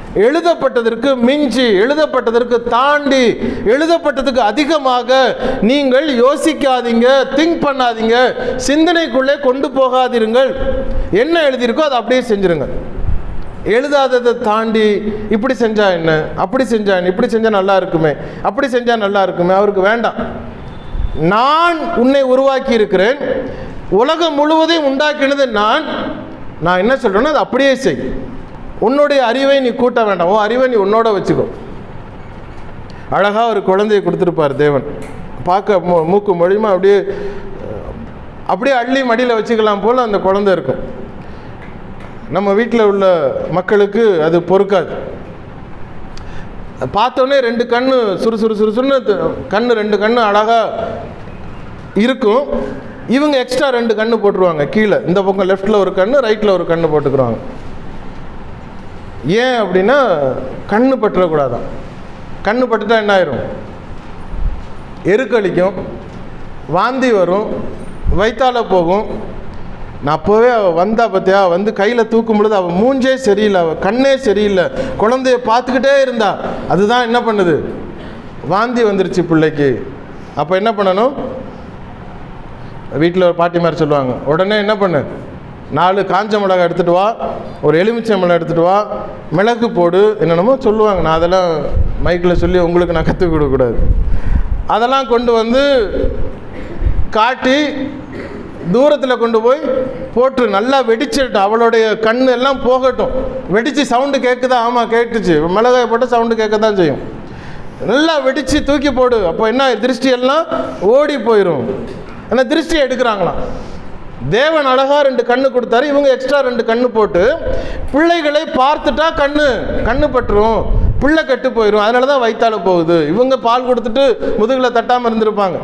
எழுதப்பட்டதற்கு மிஞ்சி எழுதப்பட்டதற்கு தாண்டி எழுதப்பட்டதுக்கு அதிகமாக நீங்கள் யோசிக்காதீங்க திங்க் பண்ணாதீங்க சிந்தனைக்குள்ளே கொண்டு போகாதிருங்கள் என்ன எழுதியிருக்கோ அதை அப்படியே செஞ்சிருங்க எழுதாததை தாண்டி இப்படி செஞ்சா என்ன அப்படி செஞ்சா என்ன இப்படி செஞ்சா நல்லா இருக்குமே அப்படி செஞ்சா நல்லா இருக்குமே அவருக்கு வேண்டாம் நான் உன்னை உருவாக்கி இருக்கிறேன் உலகம் முழுவதையும் உண்டாக்கினது நான் நான் என்ன சொல்றேனோ அதை அப்படியே செய் உன்னுடைய அறிவை நீ கூட்ட வேண்டாம் உன் அறிவை நீ உன்னோட வச்சுக்கோ அழகா ஒரு குழந்தையை கொடுத்துருப்பார் தேவன் பார்க்க மூ மூக்கு மொழிமா அப்படியே அஹ், அப்படியே அள்ளி மடியில் வச்சுக்கலாம் போல் அந்த குழந்தை இருக்கும் நம்ம வீட்டில் உள்ள மக்களுக்கு அது பொறுக்காது பார்த்தோன்னே ரெண்டு கண்ணு சுறு சுறு சுறு சுறுன்னு த- கண்ணு ரெண்டு கண்ணு அழகாக இருக்கும் இவங்க எக்ஸ்ட்ரா ரெண்டு கண்ணு போட்டுருவாங்க கீழே இந்த பக்கம் லெஃப்ட்டில் ஒரு கண்ணு ரைட்டில் ஒரு கண்ணு போட்டுக்குருவாங்க ஏன் அப்படின்னா கண்ணு பற்றக்கூடாதான் கண்ணு பட்டுட்டா என்ன ஆயிரும் எருக்களிக்கும் வாந்தி வரும் வயிற்றால போகும் நான் அப்போவே அவள் வந்தா பார்த்தியா வந்து கையில் தூக்கும் பொழுது அவள் மூஞ்சே சரியில்லை அவள் கண்ணே சரியில்லை குழந்தைய பார்த்துக்கிட்டே இருந்தா அதுதான் என்ன பண்ணுது வாந்தி வந்துருச்சு பிள்ளைக்கு அப்போ என்ன பண்ணணும் வீட்டில் ஒரு பாட்டிமார் சொல்லுவாங்க உடனே என்ன பண்ணு நாலு காஞ்ச மிளகாய் எடுத்துகிட்டு வா ஒரு எலுமிச்சை மிளகாய் எடுத்துகிட்டு வா மிளகு போடு என்னென்னமோ சொல்லுவாங்க நான் அதெல்லாம் மைக்கில் சொல்லி உங்களுக்கு நான் கற்றுக் கொடுக்கக்கூடாது அதெல்லாம் கொண்டு வந்து காட்டி தூரத்தில் கொண்டு போய் போட்டு நல்லா வெடிச்சிட்டு அவளுடைய கண் எல்லாம் போகட்டும் வெடித்து சவுண்டு கேட்குதா ஆமாம் கேட்டுச்சு மிளகாய் போட்டு சவுண்டு கேட்க தான் செய்யும் நல்லா வெடித்து தூக்கி போடு அப்போ என்ன திருஷ்டி எல்லாம் ஓடி போயிடும் அந்த திருஷ்டியை எடுக்கிறாங்களாம் தேவன் அழகா ரெண்டு கண்ணு கொடுத்தாரு இவங்க எக்ஸ்ட்ரா ரெண்டு கண்ணு போட்டு பிள்ளைகளை பார்த்துட்டா கண்ணு கண்ணு பட்டுரும் பிள்ளை கெட்டு போயிடும் அதனால தான் வயிற்றால போகுது இவங்க பால் கொடுத்துட்டு முதுகில் தட்டாமல் இருந்திருப்பாங்க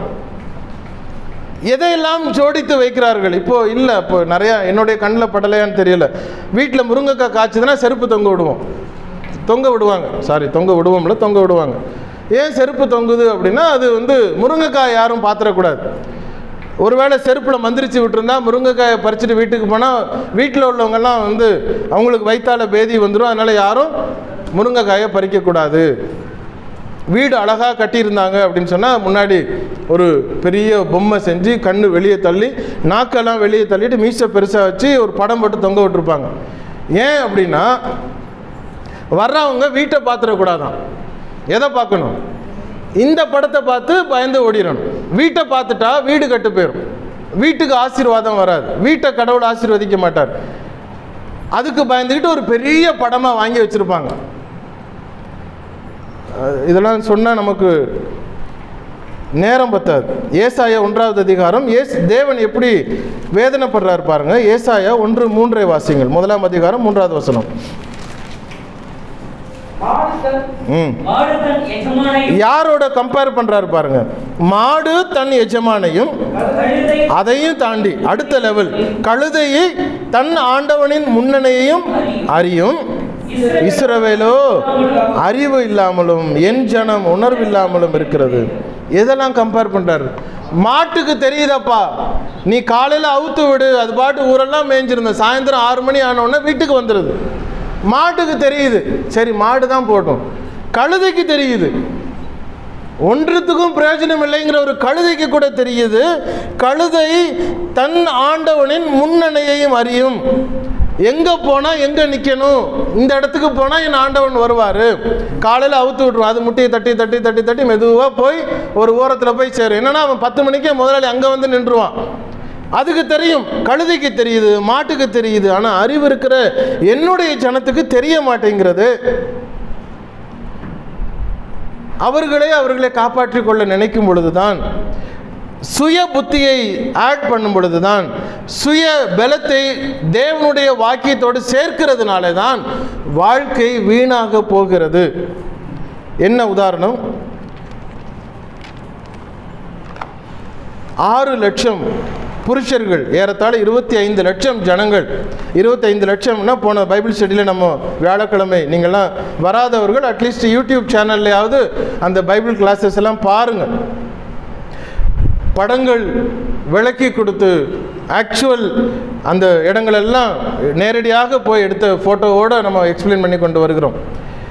எதையெல்லாம் ஜோடித்து வைக்கிறார்கள் இப்போ இல்லை இப்போ நிறையா என்னுடைய கண்ணில் படலையான்னு தெரியல வீட்டில் முருங்கைக்காய் காய்ச்சதுன்னா செருப்பு தொங்க விடுவோம் தொங்க விடுவாங்க சாரி தொங்க விடுவோம்ல தொங்க விடுவாங்க ஏன் செருப்பு தொங்குது அப்படின்னா அது வந்து முருங்கைக்காய் யாரும் பார்த்துடக்கூடாது ஒருவேளை செருப்பில் மந்திரிச்சு விட்டுருந்தா முருங்கைக்காயை பறிச்சுட்டு வீட்டுக்கு போனால் வீட்டில் உள்ளவங்கெல்லாம் வந்து அவங்களுக்கு வயிற்றால பேதி வந்துடும் அதனால் யாரும் முருங்கைக்காயை பறிக்கக்கூடாது வீடு அழகாக கட்டியிருந்தாங்க அப்படின்னு சொன்னால் முன்னாடி ஒரு பெரிய பொம்மை செஞ்சு கண்ணு வெளியே தள்ளி நாக்கெல்லாம் வெளியே தள்ளிட்டு மீசை பெருசாக வச்சு ஒரு படம் போட்டு தொங்க விட்டுருப்பாங்க ஏன் அப்படின்னா வர்றவங்க வீட்டை பார்த்துடக்கூடாதான் எதை பார்க்கணும் இந்த படத்தை பார்த்து பயந்து ஓடிடணும் வீட்டை பார்த்துட்டா வீடு கட்டு போயிடும் வீட்டுக்கு ஆசீர்வாதம் வராது வீட்டை கடவுள் ஆசீர்வதிக்க மாட்டார் அதுக்கு பயந்துக்கிட்டு ஒரு பெரிய படமாக வாங்கி வச்சுருப்பாங்க அஹ் இதெல்லாம் சொன்னால் நமக்கு நேரம் பத்தாது ஏசாயா ஒன்றாவது அதிகாரம் ஏஸ் தேவன் எப்படி வேதனைப்படுறார் பாருங்க ஏசாயா ஒன்று மூன்றை வாசியங்கள் முதலாம் அதிகாரம் மூன்றாவது வசனம் மாடு தன் ம் மாடு தன் எஜமானையும் யாரோட கம்பேர் பண்றாரு பாருங்க மாடு தன் எஜமானையும் கழுதை அதையும் தாண்டி அடுத்த லெவல் கழுதையை தன் ஆண்டவனின் முன்னணியையும் அறியும் இஸ்ரவேலோ அறிவு இல்லாமலும் என் ஜனம் உணர்வு இல்லாமலும் இருக்கிறது எதெல்லாம் கம்பேர் பண்றாரு மாட்டுக்கு தெரியுதப்பா நீ காலையில் அவுத்து விடு அது பாட்டு ஊரெல்லாம் மேய்ஞ்சிருந்த சாயந்தரம் ஆறு மணி ஆனவுடனே வீட்டுக்கு வந்துடுது மாட்டுக்கு தெரியுது சரி மாடு தான் போட்டும் கழுதைக்கு தெரியுது ஒன்றுத்துக்கும் பிரயோஜனம் இல்லைங்கிற ஒரு கழுதைக்கு கூட தெரியுது கழுதை தன் ஆண்டவனின் முன்னணையையும் அறியும் எங்கே போனால் எங்கே நிற்கணும் இந்த இடத்துக்கு போனால் என் ஆண்டவன் வருவார் காலையில் அவுத்து விட்ருவான் அது முட்டையை தட்டி தட்டி தட்டி தட்டி மெதுவாக போய் ஒரு ஓரத்தில் போய் சேரும் என்னன்னா அவன் பத்து மணிக்கே முதலாளி அங்கே வந்து நின்றுவான் அதுக்கு தெரியும் கழுதைக்கு தெரியுது மாட்டுக்கு தெரியுது ஆனால் அறிவு இருக்கிற என்னுடைய ஜனத்துக்கு தெரிய மாட்டேங்கிறது அவர்களே அவர்களை காப்பாற்றிக் கொள்ள நினைக்கும் பொழுதுதான் சுய புத்தியை ஆட் பண்ணும் பொழுதுதான் சுய பலத்தை தேவனுடைய வாக்கியத்தோடு சேர்க்கிறதுனால தான் வாழ்க்கை வீணாக போகிறது என்ன உதாரணம் ஆறு லட்சம் புருஷர்கள் ஏறத்தாழ இருபத்தி ஐந்து லட்சம் ஜனங்கள் இருபத்தைந்து லட்சம்னா போன பைபிள் ஸ்டடியில் நம்ம வியாழக்கிழமை நீங்கள்லாம் வராதவர்கள் அட்லீஸ்ட் யூடியூப் சேனல்லையாவது அந்த பைபிள் கிளாஸஸ் எல்லாம் பாருங்கள் படங்கள் விளக்கி கொடுத்து ஆக்சுவல் அந்த இடங்களெல்லாம் நேரடியாக போய் எடுத்த ஃபோட்டோவோடு நம்ம எக்ஸ்பிளைன் பண்ணி கொண்டு வருகிறோம்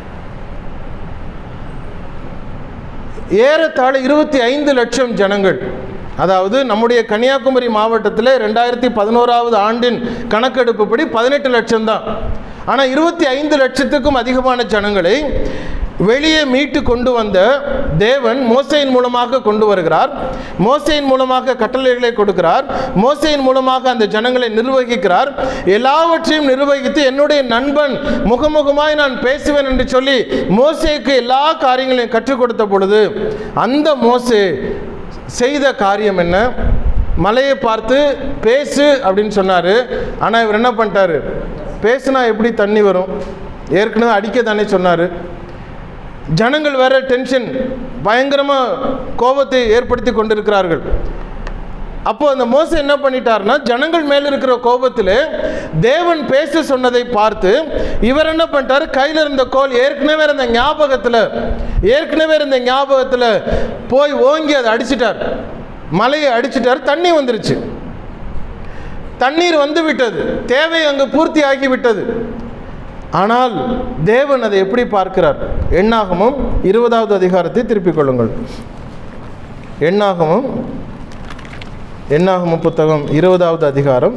ஏறத்தாழ இருபத்தி ஐந்து லட்சம் ஜனங்கள் அதாவது நம்முடைய கன்னியாகுமரி மாவட்டத்தில் ரெண்டாயிரத்தி பதினோராவது ஆண்டின் கணக்கெடுப்புப்படி பதினெட்டு லட்சம் தான் ஆனால் இருபத்தி ஐந்து லட்சத்துக்கும் அதிகமான ஜனங்களை வெளியே மீட்டு கொண்டு வந்த தேவன் மோசையின் மூலமாக கொண்டு வருகிறார் மோசையின் மூலமாக கட்டளைகளை கொடுக்கிறார் மோசையின் மூலமாக அந்த ஜனங்களை நிர்வகிக்கிறார் எல்லாவற்றையும் நிர்வகித்து என்னுடைய நண்பன் முகமுகமாய் நான் பேசுவேன் என்று சொல்லி மோசேக்கு எல்லா காரியங்களையும் கற்றுக் கொடுத்த பொழுது அந்த மோசே செய்த காரியம் என்ன மலையை பார்த்து பேசு அப்படின்னு சொன்னார் ஆனால் இவர் என்ன பண்ணிட்டாரு பேசுனா எப்படி தண்ணி வரும் ஏற்கனவே அடிக்க தானே சொன்னார் ஜனங்கள் வேற டென்ஷன் பயங்கரமாக கோபத்தை ஏற்படுத்தி கொண்டிருக்கிறார்கள் அப்போ அந்த மோசம் என்ன பண்ணிட்டாருன்னா ஜனங்கள் மேல் இருக்கிற கோபத்தில் தேவன் பேச சொன்னதை பார்த்து இவர் என்ன பண்ணிட்டாரு கையில் இருந்த கோல் ஏற்கனவே இருந்த ஞாபகத்தில் ஏற்கனவே இருந்த ஞாபகத்தில் போய் ஓங்கி அதை அடிச்சிட்டார் மலையை அடிச்சிட்டார் தண்ணி வந்துருச்சு தண்ணீர் வந்து விட்டது தேவை அங்கு பூர்த்தி ஆகி விட்டது ஆனால் தேவன் அதை எப்படி பார்க்கிறார் எண்ணாகமும் இருபதாவது அதிகாரத்தை திருப்பிக் கொள்ளுங்கள் எண்ணாகமும் எண்ணாகம புத்தகம் இருபதாவது அதிகாரம்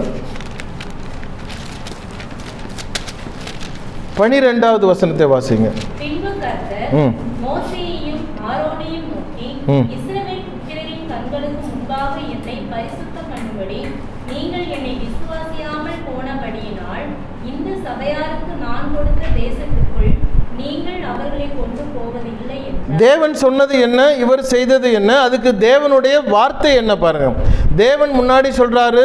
பனிரெண்டாவது வசனத்தை வாசிங்க பின்பு கர்த்தர் ம். மோசேயையும் ஆரோனையும் நோக்கி ம். இஸ்ரவேல் புத்திரரின் கண்களுக்கு முன்பாக என்னை பரிசுத்தம் பண்ணும்படி நீங்கள் என்னை விசுவாசியாமல் போனபடியினால் இந்த சபையாருக்கு நான் கொடுத்த தேசத்துக்குள் நீங்கள் அவர்களை கொண்டு போவதில்லை என்றார் தேவன் சொன்னது என்ன இவர் செய்தது என்ன அதுக்கு தேவனுடைய வார்த்தை என்ன பாருங்க தேவன் முன்னாடி சொல்றாரு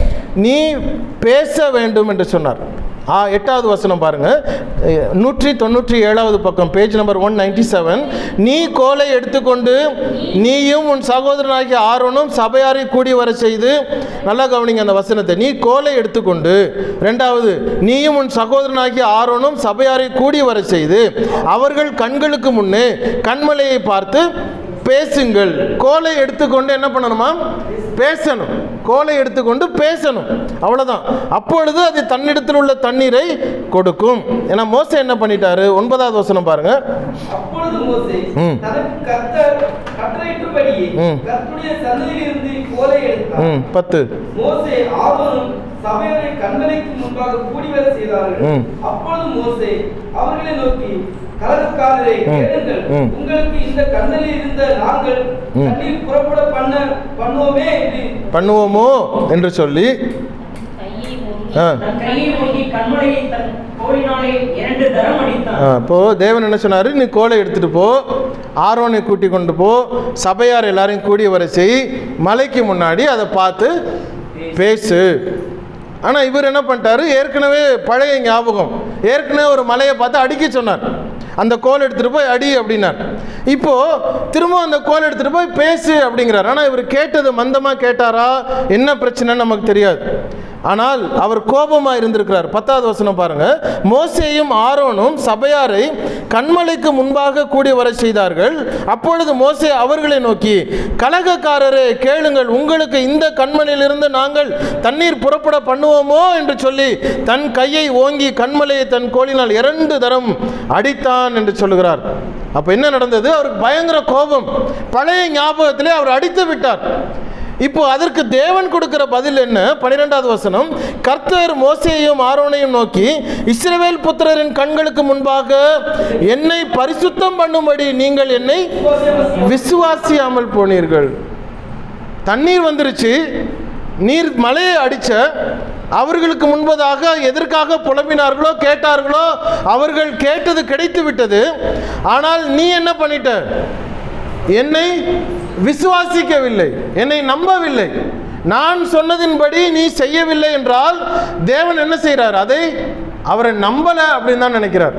நீ பேச வேண்டும் என்று சொன்னார் ஆ எட்டாவது வசனம் பாருங்க அஹ், நூற்றி தொண்ணூற்றி ஏழாவது பக்கம் page number one ninety seven நீ கோலை எடுத்துக்கொண்டு நீயும் உன் சகோதரனாகிய ஆரோனும் சபையாரை கூடி வர செய்து நல்லா கவனிங்க அந்த வசனத்தை நீ கோலை எடுத்துக்கொண்டு ரெண்டாவது நீயும் உன் சகோதரனாகிய ஆரோனும் சபையாரை கூடி வர செய்து அவர்கள் கண்களுக்கு முன்னே கண்மலையை பார்த்து பேசுங்கள் கோலை எடுத்துக்கொண்டு என்ன பண்ணணுமா பேசணும் கோலை எடுத்துக்கொண்டு பேசணும் அவ்வளவுதான் அப்பொழுது அது தன்னிடத்தில் உள்ள தண்ணீரை கொடுக்கும் ஏன்னா மோசே என்ன பண்ணிட்டாரு ஒன்பதாவது வசனம் பாருங்க அப்பொழுது மோசே ம். தனக்கு கர்த்தர் கட்டளையிட்டபடியே ம். கர்த்தருடைய சன்னதியிலிருந்து கோலை எடுத்தார் ம் பத்து மோசே ஆரோனும் சபையரை கண்களுக்கு முன்பாக கூடி வர செய்தார்கள் ம். அப்பொழுது மோசே அவர்களை நோக்கி கலகக்காரரை ம். கேளுங்கள் ம். உங்களுக்கு இந்த கண்ணில் இருந்த நாங்கள் ம். தண்ணீர் புறப்பட பண்ண பண்ணுவோமே என்று பண்ணுவோமோ என்று சொல்லி கையை ஓங்கி ஆ. தன் கையை ஓங்கி கண்மலையை தன் கோலினாலே இரண்டு தரம் அடித்தான் ஆ, இப்போ தேவன் என்ன சொன்னாரு நீ கோலை எடுத்துட்டு போ ஆரோனை கூட்டி கொண்டு போ சபையார் எல்லாரையும் கூடி வர செய் மலைக்கு முன்னாடி அதை பார்த்து பேசு ஆனால் இவர் என்ன பண்ணிட்டாரு ஏற்கனவே பழைய ஞாபகம் ஏற்கனவே ஒரு மலையை பார்த்து அடிக்க சொன்னார் அந்த கோல் எடுத்துகிட்டு போய் அடி அப்படின்னார் இப்போ திரும்ப அந்த கோல் எடுத்துகிட்டு போய் பேசு அப்படிங்கிறார் ஆனால் இவர் கேட்டது மந்தமாக கேட்டாரா என்ன பிரச்சனைன்னு நமக்கு தெரியாது ஆனால் அவர் கோபமாக இருந்திருக்கிறார் பத்தாவது வசனம் பாருங்க மோசேயும் ஆரோனும் சபையாரை கண்மலைக்கு முன்பாக கூடி வர செய்தார்கள் அப்பொழுது மோசே அவர்களை நோக்கி கலகக்காரரே கேளுங்கள் உங்களுக்கு இந்த கண்மலையிலிருந்து நாங்கள் தண்ணீர் புறப்பட பண்ணுவோமோ என்று சொல்லி தன் கையை ஓங்கி கண்மலையை தன் கோலினால் இரண்டு தரம் அடித்தான் என்று சொல்லுகிறார் அப்போ என்ன நடந்தது அவருக்கு பயங்கர கோபம் பழைய ஞாபகத்திலே அவர் அடித்து விட்டார் இப்போ அதற்கு தேவன் கொடுக்கிற பதில் என்ன பன்னிரெண்டாவது வசனம் கர்த்தர் மோசேயையும் ஆரோனையும் நோக்கி இஸ்ரவேல் புத்திரரின் கண்களுக்கு முன்பாக என்னை பரிசுத்தம் பண்ணும்படி நீங்கள் என்னை விசுவாசியாமல் போனீர்கள் தண்ணீர் வந்துருச்சு நீர் மலையை அடிச்ச அவர்களுக்கு முன்பதாக எதற்காக புலம்பினார்களோ கேட்டார்களோ அவர்கள் கேட்டது கிடைத்து விட்டது ஆனால் நீ என்ன பண்ணிட்ட என்னை விசுவாசிக்கவில்லை என்னை நம்பவில்லை நான் சொன்னதின்படி நீ செய்யவில்லை என்றால் தேவன் என்ன செய்கிறார் அதை அவரை நம்பல அப்படின்னு தான் நினைக்கிறார்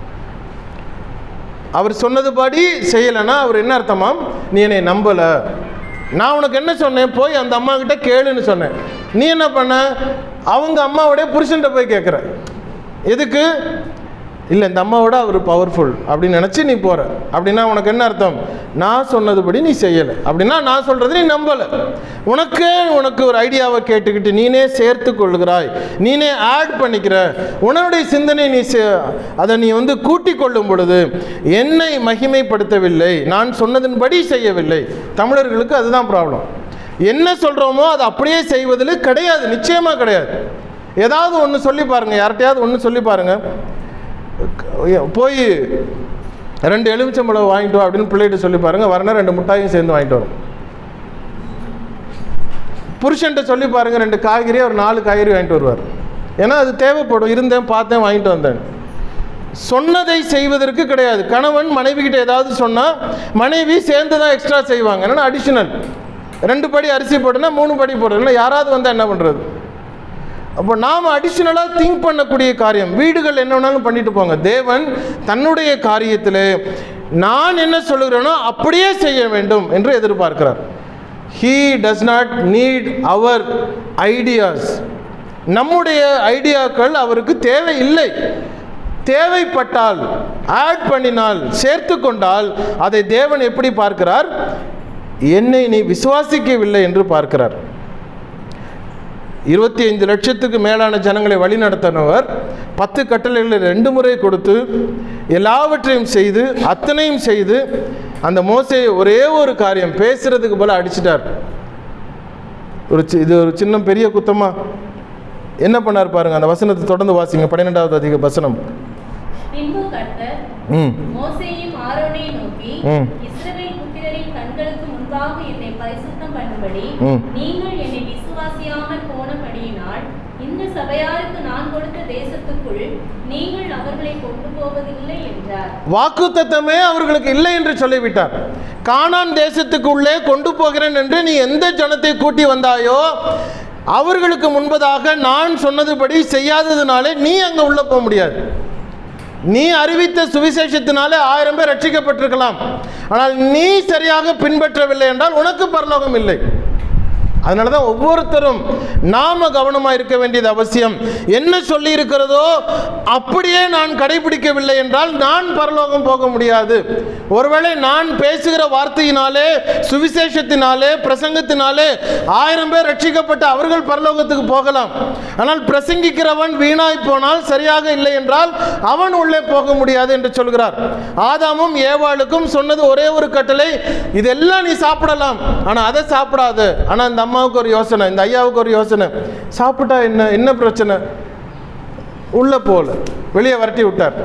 அவர் சொன்னதுபடி செய்யலைன்னா அவர் என்ன அர்த்தமாம் நீ என்னை நம்பல நான் உனக்கு என்ன சொன்னேன் போய் அந்த அம்மா கிட்ட கேளுன்னு சொன்னேன் நீ என்ன பண்ண அவங்க அம்மாவுடைய புருஷன்ட்ட போய் கேட்குற எதுக்கு இல்லை இந்த அம்மாவோட அவர் பவர்ஃபுல் அப்படின்னு நினச்சி நீ போகிற அப்படின்னா உனக்கு என்ன அர்த்தம் நான் சொன்னதுபடி நீ செய்யலை அப்படின்னா நான் சொல்கிறது நீ நம்பலை உனக்கே உனக்கு ஒரு ஐடியாவை கேட்டுக்கிட்டு நீனே சேர்த்து கொள்கிறாய் நீனே ஆட் பண்ணிக்கிற உன்னுடைய சிந்தனை நீ சே- அதை நீ வந்து கூட்டிக் கொள்ளும் பொழுது என்னை மகிமைப்படுத்தவில்லை நான் சொன்னதின்படி செய்யவில்லை தமிழர்களுக்கு அதுதான் ப்ராப்ளம் என்ன சொல்கிறோமோ அதை அப்படியே செய்வதில் கிடையாது நிச்சயமாக கிடையாது ஏதாவது ஒன்று சொல்லி பாருங்கள் யார்கிட்டயாவது ஒன்று சொல்லி பாருங்கள் போய் ரெண்டு எலுமிச்சம்பழம் வாங்கிட்டு வா அப்படின்னு பிள்ளைகிட்ட சொல்லி பாருங்க வரணும் ரெண்டு முட்டாயும் சேர்ந்து வாங்கிட்டு வரும் புருஷன்ட்ட சொல்லி பாருங்க ரெண்டு காய்கறி ஒரு நாலு காய்கறி வாங்கிட்டு வருவார் ஏன்னா அது தேவைப்படும் இருந்தேன் பார்த்தேன் வாங்கிட்டு வந்தேன் சொன்னதை செய்வதற்கு கிடையாது கணவன் மனைவி கிட்ட ஏதாவது சொன்னால் மனைவி சேர்ந்து தான் எக்ஸ்ட்ரா செய்வாங்க என்னன்னா அடிஷனல் ரெண்டு படி அரிசி போட்டுனா மூணு படி போடுறது இல்லை யாராவது வந்தால் என்ன பண்ணுறது அப்போ நாம் அடிஷ்னலாக திங்க் பண்ணக்கூடிய காரியம் வீடுகள் என்ன வேணாலும் பண்ணிட்டு போங்க தேவன் தன்னுடைய காரியத்தில் நான் என்ன சொல்லுகிறேனோ அப்படியே செய்ய வேண்டும் என்று எதிர்பார்க்கிறார் ஹீ டஸ் நாட் நீட் அவர் ஐடியாஸ் நம்முடைய ஐடியாக்கள் அவருக்கு தேவை இல்லை தேவைப்பட்டால் ஆட் பண்ணினால் சேர்த்து கொண்டால் அதை தேவன் எப்படி பார்க்கிறார் என்னை நீ விசுவாசிக்கவில்லை என்று பார்க்கிறார் இருபத்தி ஐந்து லட்சத்துக்கு மேலான ஜனங்களை வழிநடத்தினவர் பத்து கட்டளைகளை ரெண்டு முறை கொடுத்து எல்லாவற்றையும் செய்து அத்தனையும் செய்து அந்த மோசையை ஒரே ஒரு காரியம் பேசுறதுக்கு போல அடிச்சிட்டார் ஒரு சி- இது ஒரு சின்ன பெரிய குத்தமா என்ன பண்ணார் பாருங்க அந்த வசனத்தை தொடர்ந்து வாசிங்க பன்னிரெண்டாவது அதிக வசனம் பின்பு கர்த்தர் ம் மோசேயும் ஆரோனையும் நோக்கி ம். இஸ்ரவேல் புத்திரரின் கண்களுக்கு முன்பாக என்னை பரிசுத்தம் பண்ணும்படி ம். நீங்கள் என்னை விசுவாசியாமல் போனபடியினால் இந்த சபையாருக்கு நான் கொடுத்த தேசத்துக்குள் நீங்கள் அவர்களை கொண்டு போவதில்லை என்றார் வாக்குத்தத்தமே அவர்களுக்கு இல்லை என்று சொல்லிவிட்டார் கானான் தேசத்துக்கு உள்ளே கொண்டு போகிறேன் என்று நீ எந்த ஜனத்தை கூட்டி வந்தாயோ அவர்களுக்கு முன்பதாக நான் சொன்னதுபடி செய்யாததுனாலே நீ அங்கே உள்ள போக முடியாது நீ அறிவித்த சுவிசேஷத்தினாலே ஆயிரம் பேர் ரட்சிக்கப்பட்டிருக்கலாம் ஆனால் நீ சரியாக பின்பற்றவில்லை என்றால் உனக்கு பரலோகம் இல்லை அதனால தான் ஒவ்வொருத்தரும் நாம கவனமாக இருக்க வேண்டியது அவசியம் என்ன சொல்லி இருக்கிறதோ அப்படியே நான் கடைபிடிக்கவில்லை என்றால் நான் பரலோகம் போக முடியாது ஒருவேளை நான் பேசுகிற வார்த்தையினாலே சுவிசேஷத்தினாலே பிரசங்கத்தினாலே ஆயிரம் பேர் ரட்சிக்கப்பட்டு அவர்கள் பரலோகத்துக்கு போகலாம் ஆனால் பிரசங்கிக்கிறவன் வீணாய் போனால் சரியாக இல்லை என்றால் அவன் உள்ளே போக முடியாது என்று சொல்கிறார் ஆதாமும் ஏவாளுக்கும் சொன்னது ஒரே ஒரு கட்டளை இதெல்லாம் நீ சாப்பிடலாம் ஆனால் அதை சாப்பிடாத ஆனால் இந்த அம்மாவுக்கு ஒரு யோசனை இந்த ஐயாவுக்கு ஒரு யோசனை சாப்பிட்டா என்ன என்ன பிரச்சனை உள்ள போல வெளியே வரட்டி விட்டார்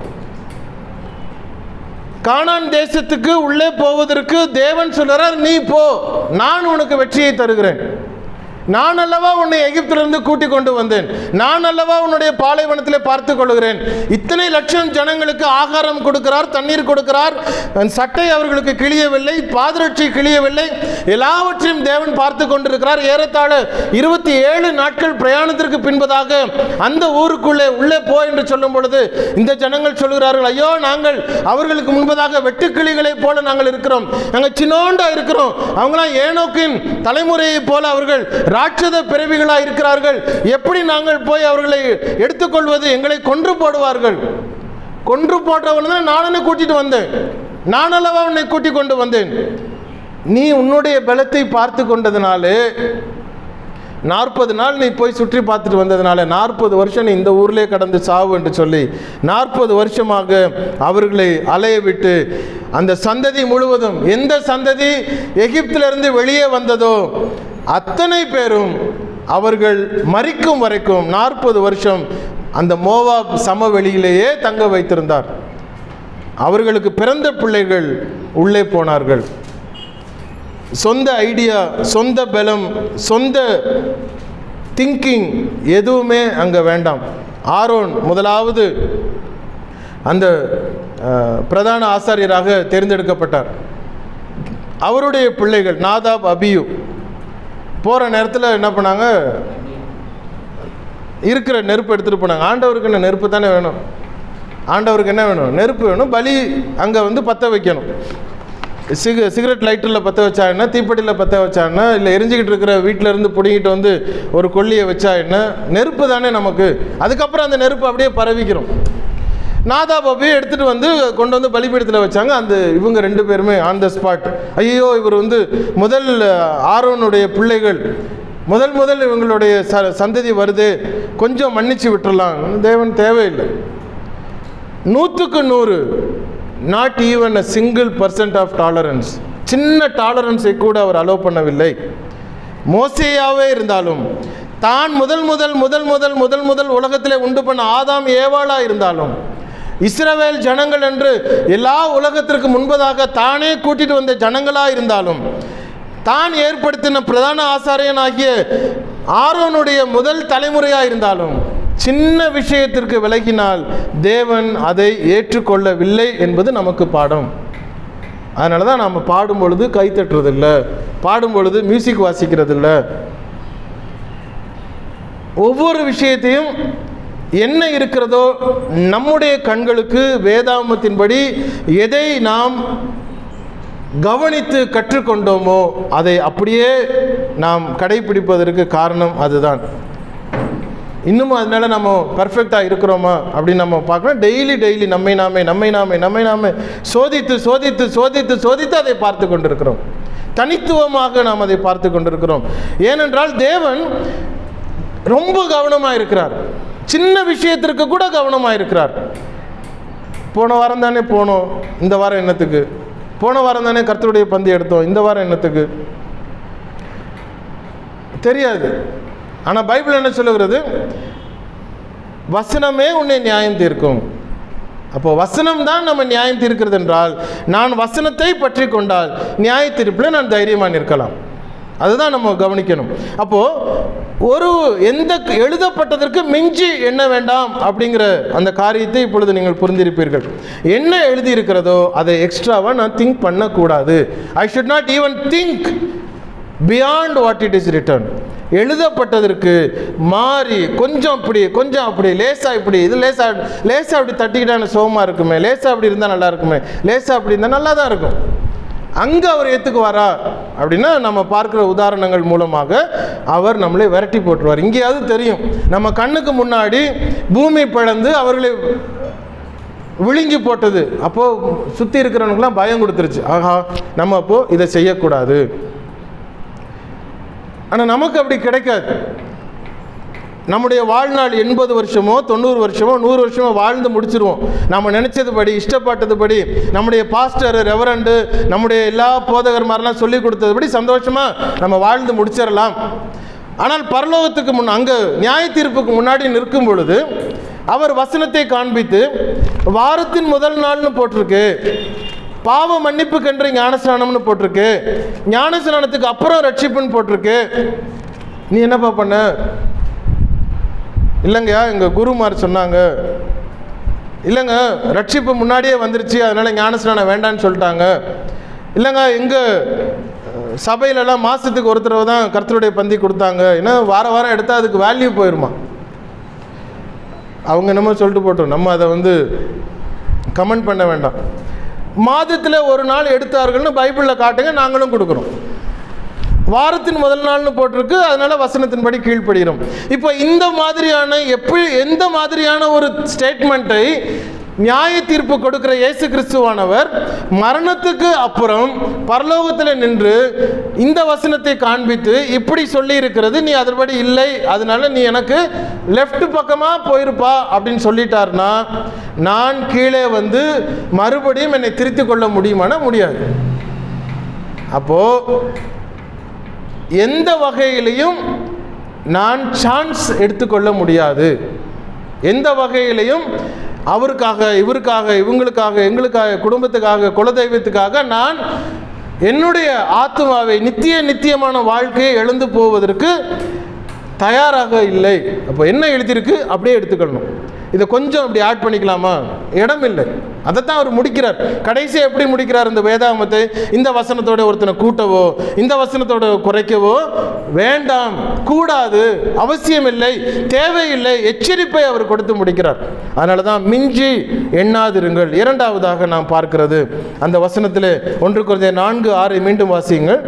கானான் தேசத்துக்கு உள்ளே போவதற்கு தேவன் சொல்றார் நீ போ நான் உனக்கு வெற்றியை தருகிறேன் நான் அல்லவா உன்னை எகிப்திலிருந்து கூட்டிக் கொண்டு வந்தேன் நான் அல்லவா உன்னுடைய பாலைவனத்திலே பார்த்து கொள்கிறேன் இத்தனை லட்சம் ஜனங்களுக்கு ஆகாரம் கொடுக்கிறார் தண்ணீர் கொடுக்கிறார் அந்த சட்டை அவர்களுக்கு கிழியவில்லை பாதரட்சி கிழியவில்லை எல்லாவற்றையும் தேவன் பார்த்து கொண்டிருக்கிறார் ஏறத்தாழ இருபத்தி ஏழு நாட்கள் பிரயாணத்திற்கு பின்பதாக அந்த ஊருக்குள்ளே உள்ளே போ என்று சொல்லும் பொழுது இந்த ஜனங்கள் சொல்கிறார்கள் ஐயோ நாங்கள் அவர்களுக்கு முன்பதாக வெட்டுக்கிளிகளைப் போல நாங்கள் இருக்கிறோம் நாங்கள் சின்னோண்டா இருக்கிறோம் அவங்களாம் ஏனோக்கின் தலைமுறையைப் போல அவர்கள் ராட்சத பிறவிகளாக இருக்கிறார்கள் எப்படி நாங்கள் போய் அவர்களை எடுத்துக்கொள்வது எங்களை கொன்று போடுவார்கள் கொன்று போட்டவன் தான் நானே கூட்டிட்டு வந்தேன் நான் அல்லவா உன்னை கூட்டிக் கொண்டு வந்தேன் நீ உன்னுடைய பலத்தை பார்த்து கொண்டதுனாலே நாற்பது நாள் நீ போய் சுற்றி பார்த்துட்டு வந்ததுனால நாற்பது வருஷம் நீ இந்த ஊர்லேயே கடந்து சாவு என்று சொல்லி நாற்பது வருஷமாக அவர்களை அலைய விட்டு அந்த சந்ததி முழுவதும் எந்த சந்ததி எகிப்திலிருந்து வெளியே வந்ததோ அத்தனை பேரும் அவர்கள் மறிக்கும் வரைக்கும் நாற்பது வருஷம் அந்த மோவாப் சமவெளியிலேயே தங்க வைத்திருந்தார் அவர்களுக்கு பிறந்த பிள்ளைகள் உள்ளே போனார்கள் சொந்த ஐடியா சொந்த பலம் சொந்த திங்கிங் எதுவுமே அங்கே வேண்டாம் ஆரோன் முதலாவது அந்த அஹ், பிரதான ஆசாரியராக தேர்ந்தெடுக்கப்பட்டார் அவருடைய பிள்ளைகள் நாதாப் அபியு போகிற நேரத்தில் என்ன பண்ணாங்க இருக்கிற நெருப்பு எடுத்துகிட்டு போனாங்க ஆண்டவருக்கு என்ன நெருப்பு தானே வேணும் ஆண்டவருக்கு என்ன வேணும் நெருப்பு வேணும் பலி அங்கே வந்து பற்ற வைக்கணும் சிக சிகரெட் லைட்டரில் பற்ற வச்சா என்ன தீப்பெட்டியில் பற்ற வச்சா என்ன இல்லை எரிஞ்சிக்கிட்டு இருக்கிற வீட்டில் இருந்து பிடிங்கிட்டு வந்து ஒரு கொல்லியை வச்சா என்ன நெருப்பு தானே நமக்கு அதுக்கப்புறம் அந்த நெருப்பு அப்படியே பரவிக்கிறோம் நாதாபை போய் எடுத்துகிட்டு வந்து கொண்டு வந்து பலிபீடத்தில் வச்சாங்க அந்த இவங்க ரெண்டு பேருமே ஆன் த ஸ்பாட் ஐயோ இவர் வந்து முதல் ஆரோனுடைய பிள்ளைகள் முதல் முதல் இவங்களுடைய ச சந்ததி வருது கொஞ்சம் மன்னிச்சு விட்டுறலாம் தேவன் தேவையில்லை நூற்றுக்கு நூறு not even a single percent of tolerance சின்ன டாலரன்ஸை கூட அவர் அலோவ் பண்ணவில்லை மோசேயாவே இருந்தாலும் தான் முதல் முதல் முதல் முதல் முதல் முதல் உலகத்திலே உண்டு பண்ண ஆதாம் ஏவாளா இருந்தாலும் இஸ்ரவேல் ஜனங்கள் என்று எல்லா உலகத்திற்கு முன்பதாக தானே கூட்டிட்டு வந்த ஜனங்களா இருந்தாலும் தான் ஏற்படுத்தின பிரதான ஆசாரியனாகிய ஆரோனுடைய முதல் தலைமுறையாக இருந்தாலும் சின்ன விஷயத்திற்கு விலகினால் தேவன் அதை ஏற்றுக்கொள்ளவில்லை என்பது நமக்கு பாடம் அதனால தான் நாம் பாடும் பொழுது கை தட்டுறதில்ல பாடும் பொழுது மியூசிக் வாசிக்கிறதில்ல ஒவ்வொரு விஷயத்தையும் என்ன இருக்கிறதோ நம்முடைய கண்களுக்கு வேதாமத்தின்படி எதை நாம் கவனித்து கற்றுக்கொண்டோமோ அதை அப்படியே நாம் கடைபிடிப்பதற்கு காரணம் அதுதான் இன்னும் அதனால நம்ம பர்ஃபெக்டாக இருக்கிறோமா அப்படின்னு நம்ம பார்க்கணும் டெய்லி டெய்லி நம்மை நாமே நம்மை நாமே நம்மை நாமே சோதித்து சோதித்து சோதித்து சோதித்து அதை பார்த்து கொண்டிருக்கிறோம் தனித்துவமாக நாம் அதை பார்த்து கொண்டிருக்கிறோம் ஏனென்றால் தேவன் ரொம்ப கவனமாக இருக்கிறார் சின்ன விஷயத்திற்கு கூட கவனமாக இருக்கிறார் போன வாரம் தானே போனோம் இந்த வாரம் என்னத்துக்கு போன வாரம் தானே கர்த்தருடைய பந்து எடுத்தோம் இந்த வாரம் என்னத்துக்கு தெரியாது ஆனால் பைபிள் என்ன சொல்லுகிறது வசனமே உன்னை நியாயம் தீர்க்கும் அப்போ வசனம் தான் நம்ம நியாயம் தீர்க்கிறது என்றால் நான் வசனத்தை பற்றி கொண்டால் நியாய தீர்ப்பில் நான் தைரியமாக நிற்கலாம் அதுதான் நம்ம கவனிக்கணும் அப்போ ஒரு எந்த எழுதப்பட்டதற்கு மிஞ்சி என்ன வேண்டாம் அப்படிங்கிற அந்த காரியத்தை இப்பொழுது நீங்கள் புரிந்திருப்பீர்கள் என்ன எழுதியிருக்கிறதோ அதை எக்ஸ்ட்ராவாக நான் திங்க் பண்ணக்கூடாது I should not even think beyond what it is written எழுதப்பட்டதற்கு மாறி கொஞ்சம் இப்படி கொஞ்சம் அப்படி லேசா இப்படி இது லேசா லேசா அப்படி தட்டிக்கிட்டா எனக்கு சோகமாக இருக்குமே லேசா அப்படி இருந்தால் நல்லா இருக்குமே லேசா அப்படி இருந்தால் நல்லா தான் இருக்கும் அங்கே அவர் ஏற்றுக்குவாரா அப்படின்னா நம்ம பார்க்குற உதாரணங்கள் மூலமாக அவர் நம்மளை விரட்டி போட்டுருவார் இங்கேயாவது தெரியும் நம்ம கண்ணுக்கு முன்னாடி பூமி பிளந்து அவர்களை விழுங்கி போட்டது அப்போது சுற்றி இருக்கிறவனுக்குலாம் பயம் கொடுத்துருச்சு ஆஹா நம்ம அப்போது இதை செய்யக்கூடாது ஆனால் நமக்கு அப்படி கிடைக்காது நம்முடைய வாழ்நாள் எண்பது வருஷமோ தொண்ணூறு வருஷமோ நூறு வருஷமோ வாழ்ந்து முடிச்சிருவோம் நம்ம நினச்சதுபடி இஷ்டப்பட்டதுபடி நம்முடைய பாஸ்டர் ரெவரண்டு நம்முடைய எல்லா போதகர் மாதிரிலாம் சொல்லி கொடுத்ததுபடி சந்தோஷமாக நம்ம வாழ்ந்து முடிச்சிடலாம் ஆனால் பரலோகத்துக்கு முன் அங்கே நியாய தீர்ப்புக்கு முன்னாடி நிற்கும் பொழுது அவர் வசனத்தை காண்பித்து வாரத்தின் முதல் நாள்னு போட்டிருக்கு பாவ மன்னிப்புக்கென்று ஞானஸ்நானம்னு போட்டிருக்கு ஞானஸ்நானத்துக்கு அப்புறம் ரட்சிப்புன்னு போட்டிருக்கு நீ என்னப்பா பண்ண இல்லைங்கய்யா எங்கள் குருமார் சொன்னாங்க இல்லைங்க ரட்சிப்பு முன்னாடியே வந்துருச்சு அதனால் ஞானஸ்நானம் வேண்டான்னு சொல்லிட்டாங்க இல்லைங்க எங்கள் சபையிலலாம் மாதத்துக்கு ஒரு தடவை தான் கர்த்தருடைய பந்தி கொடுத்தாங்க ஏன்னா வார வாரம் எடுத்தால் அதுக்கு வேல்யூ போயிடுமா அவங்க என்னமோ சொல்லிட்டு போட்டோம் நம்ம அதை வந்து கமெண்ட் பண்ண வேண்டாம் மாதத்தில் ஒரு நாள் எடுத்தார்கள்னு பைபிளில் காட்டுங்க நாங்களும் கொடுக்குறோம் வாரத்தின் முதல் நாள்னு போட்டிருக்கு அதனால வசனத்தின்படி கீழ்ப்படுகிறோம் இப்போ இந்த மாதிரியான எப்படி எந்த மாதிரியான ஒரு ஸ்டேட்மெண்ட்டை நியாய தீர்ப்பு கொடுக்கிற இயேசு கிறிஸ்துவானவர் மரணத்துக்கு அப்புறம் பரலோகத்தில் நின்று இந்த வசனத்தை காண்பித்து இப்படி சொல்லி இருக்கிறது நீ அதன்படி இல்லை அதனால நீ எனக்கு லெஃப்ட் பக்கமாக போயிருப்பா அப்படின்னு சொல்லிட்டாருன்னா நான் கீழே வந்து மறுபடியும் என்னை திருத்திக் கொள்ள முடியுமானா முடியாது அப்போது எந்த வகையிலையும் நான் சான்ஸ் எடுத்துக்கொள்ள முடியாது எந்த வகையிலையும் அவருக்காக இவருக்காக இவங்களுக்காக எங்களுக்காக குடும்பத்துக்காக குலதெய்வத்துக்காக நான் என்னுடைய ஆத்மாவை நித்திய நித்தியமான வாழ்க்கையை எழுந்து போவதற்கு தயாராக இல்லை அப்போ என்ன எழுதியிருக்கு அப்படியே எடுத்துக்கணும் இதை கொஞ்சம் அப்படி ஆட் பண்ணிக்கலாமா இடம் இல்லை அதைத்தான் அவர் முடிக்கிறார் கடைசியாக எப்படி முடிக்கிறார் இந்த வேதாகமத்தை இந்த வசனத்தோட ஒருத்தனை கூட்டவோ இந்த வசனத்தோட குறைக்கவோ வேண்டாம் கூடாது அவசியமில்லை தேவையில்லை எச்சரிப்பை அவர் கொடுத்து முடிக்கிறார் அதனால தான் மிஞ்சி எண்ணாதிருங்கள் இரண்டாவதாக நாம் பார்க்கிறது அந்த வசனத்தில் ஒன்று குறைந்த நான்கு ஆறை மீண்டும் வாசியுங்கள்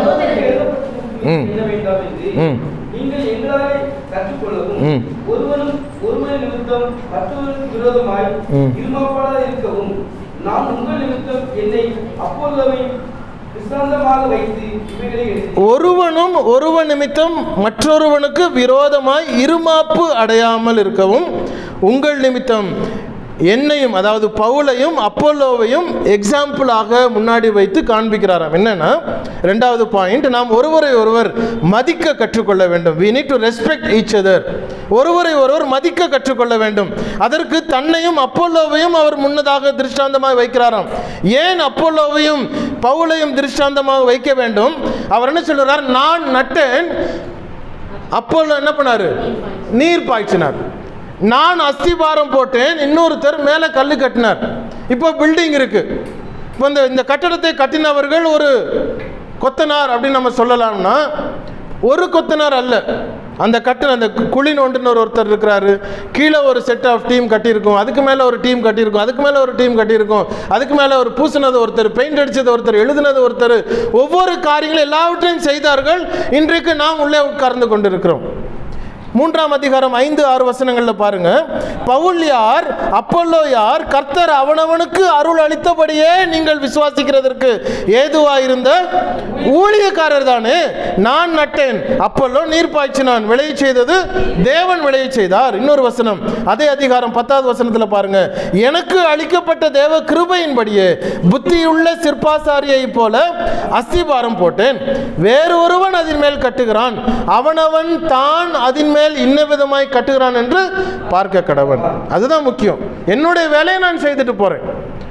ம். என்னவென்றால் இது, ம். நீங்கள் எங்களாலே கற்றுக்கொள்ளவும் ம். ஒருவனும் ஒருவன் நிமித்தம் மற்றவர்களுக்கு விரோதமாய் ம். இருமாப்பாடாது இருக்கவும் நான் உங்கள் நிமித்தம் என்னை அப்பொழுதை விசாந்தமாக வைத்து இவைகளை எழுதி ஒருவனும் ஒருவன் நிமித்தம் மற்றொருவனுக்கு விரோதமாய் இருமாப்பு அடையாமல் இருக்கவும் உங்கள் நிமித்தம் என்னையும் அதாவது பவுலையும் அப்போலோவையும் எக்ஸாம்பிளாக முன்னாடி வைத்து காண்பிக்கிறாராம் என்னன்னா ரெண்டாவது பாயிண்ட் நாம் ஒருவரை ஒருவர் மதிக்க கற்றுக்கொள்ள வேண்டும் we need to respect each other ஒருவரை ஒருவர் மதிக்க கற்றுக்கொள்ள வேண்டும் அதற்கு தன்னையும் அப்போலோவையும் அவர் முன்னதாக திருஷ்டாந்தமாக வைக்கிறாராம் ஏன் அப்போலோவையும் பவுலையும் திருஷ்டாந்தமாக வைக்க வேண்டும் அவர் என்ன சொல்றார் நான் நட்டேன் அப்போலோ என்ன பண்ணாரு நீர் பாய்ச்சினார் நான் அஸ்திபாரம் போட்டேன் இன்னொருத்தர் மேலே கல் கட்டினார் இப்போ பில்டிங் இருக்கு இப்போ இந்த இந்த கட்டடத்தை கட்டினவர்கள் ஒரு கொத்தனார் அப்படின்னு நம்ம சொல்லலாம்னா ஒரு கொத்தனார் அல்ல அந்த கட்டு அந்த குழி நோண்டுன்னு ஒரு ஒருத்தர் இருக்கிறாரு கீழே ஒரு செட் ஆஃப் டீம் கட்டியிருக்கும் அதுக்கு மேலே ஒரு டீம் கட்டியிருக்கும் அதுக்கு மேலே ஒரு டீம் கட்டியிருக்கும் அதுக்கு மேலே ஒரு பூசினது ஒருத்தர் பெயிண்ட் அடிச்சது ஒருத்தர் எழுதினது ஒருத்தர் ஒவ்வொரு காரியங்களும் எல்லாவற்றையும் செய்தார்கள் இன்றைக்கு நாம் உள்ளே உட்கார்ந்து கொண்டிருக்கிறோம் மூன்றாம் அதிகாரம் ஐந்து ஆறு வசனங்கள்ல பாருங்க பவுல் யார் அப்பல்லோ யார் கர்த்தர் அவனவனுக்கு அருள் அளித்தபடியே நீங்கள் விசுவாசிக்கிறதற்கு ஏதுவாயிருந்த ஊழியக்காரர் தானே நான் நட்டேன் அப்பல்லோ நீர் பாய்ச்சினான் விளைய செய்தது தேவன் விளைய செய்தார் இன்னொரு வசனம் அதே அதிகாரம் பத்தாவது வசனத்துல பாருங்க எனக்கு அளிக்கப்பட்ட தேவ கிருபையின்படியே புத்தியுள்ள சிற்பாசாரியை போல அஸ்திபாரம் போட்டேன் வேறு ஒருவன் அதன் மேல் கட்டுகிறான் அவனவன் தான் அதன் மேல் இன்ன விதமாய் கட்டுகிறான் என்று பார்க்க கடவன் அதுதான் முக்கியம் என்னுடைய வேலையை நான் செய்துட்டு போறேன்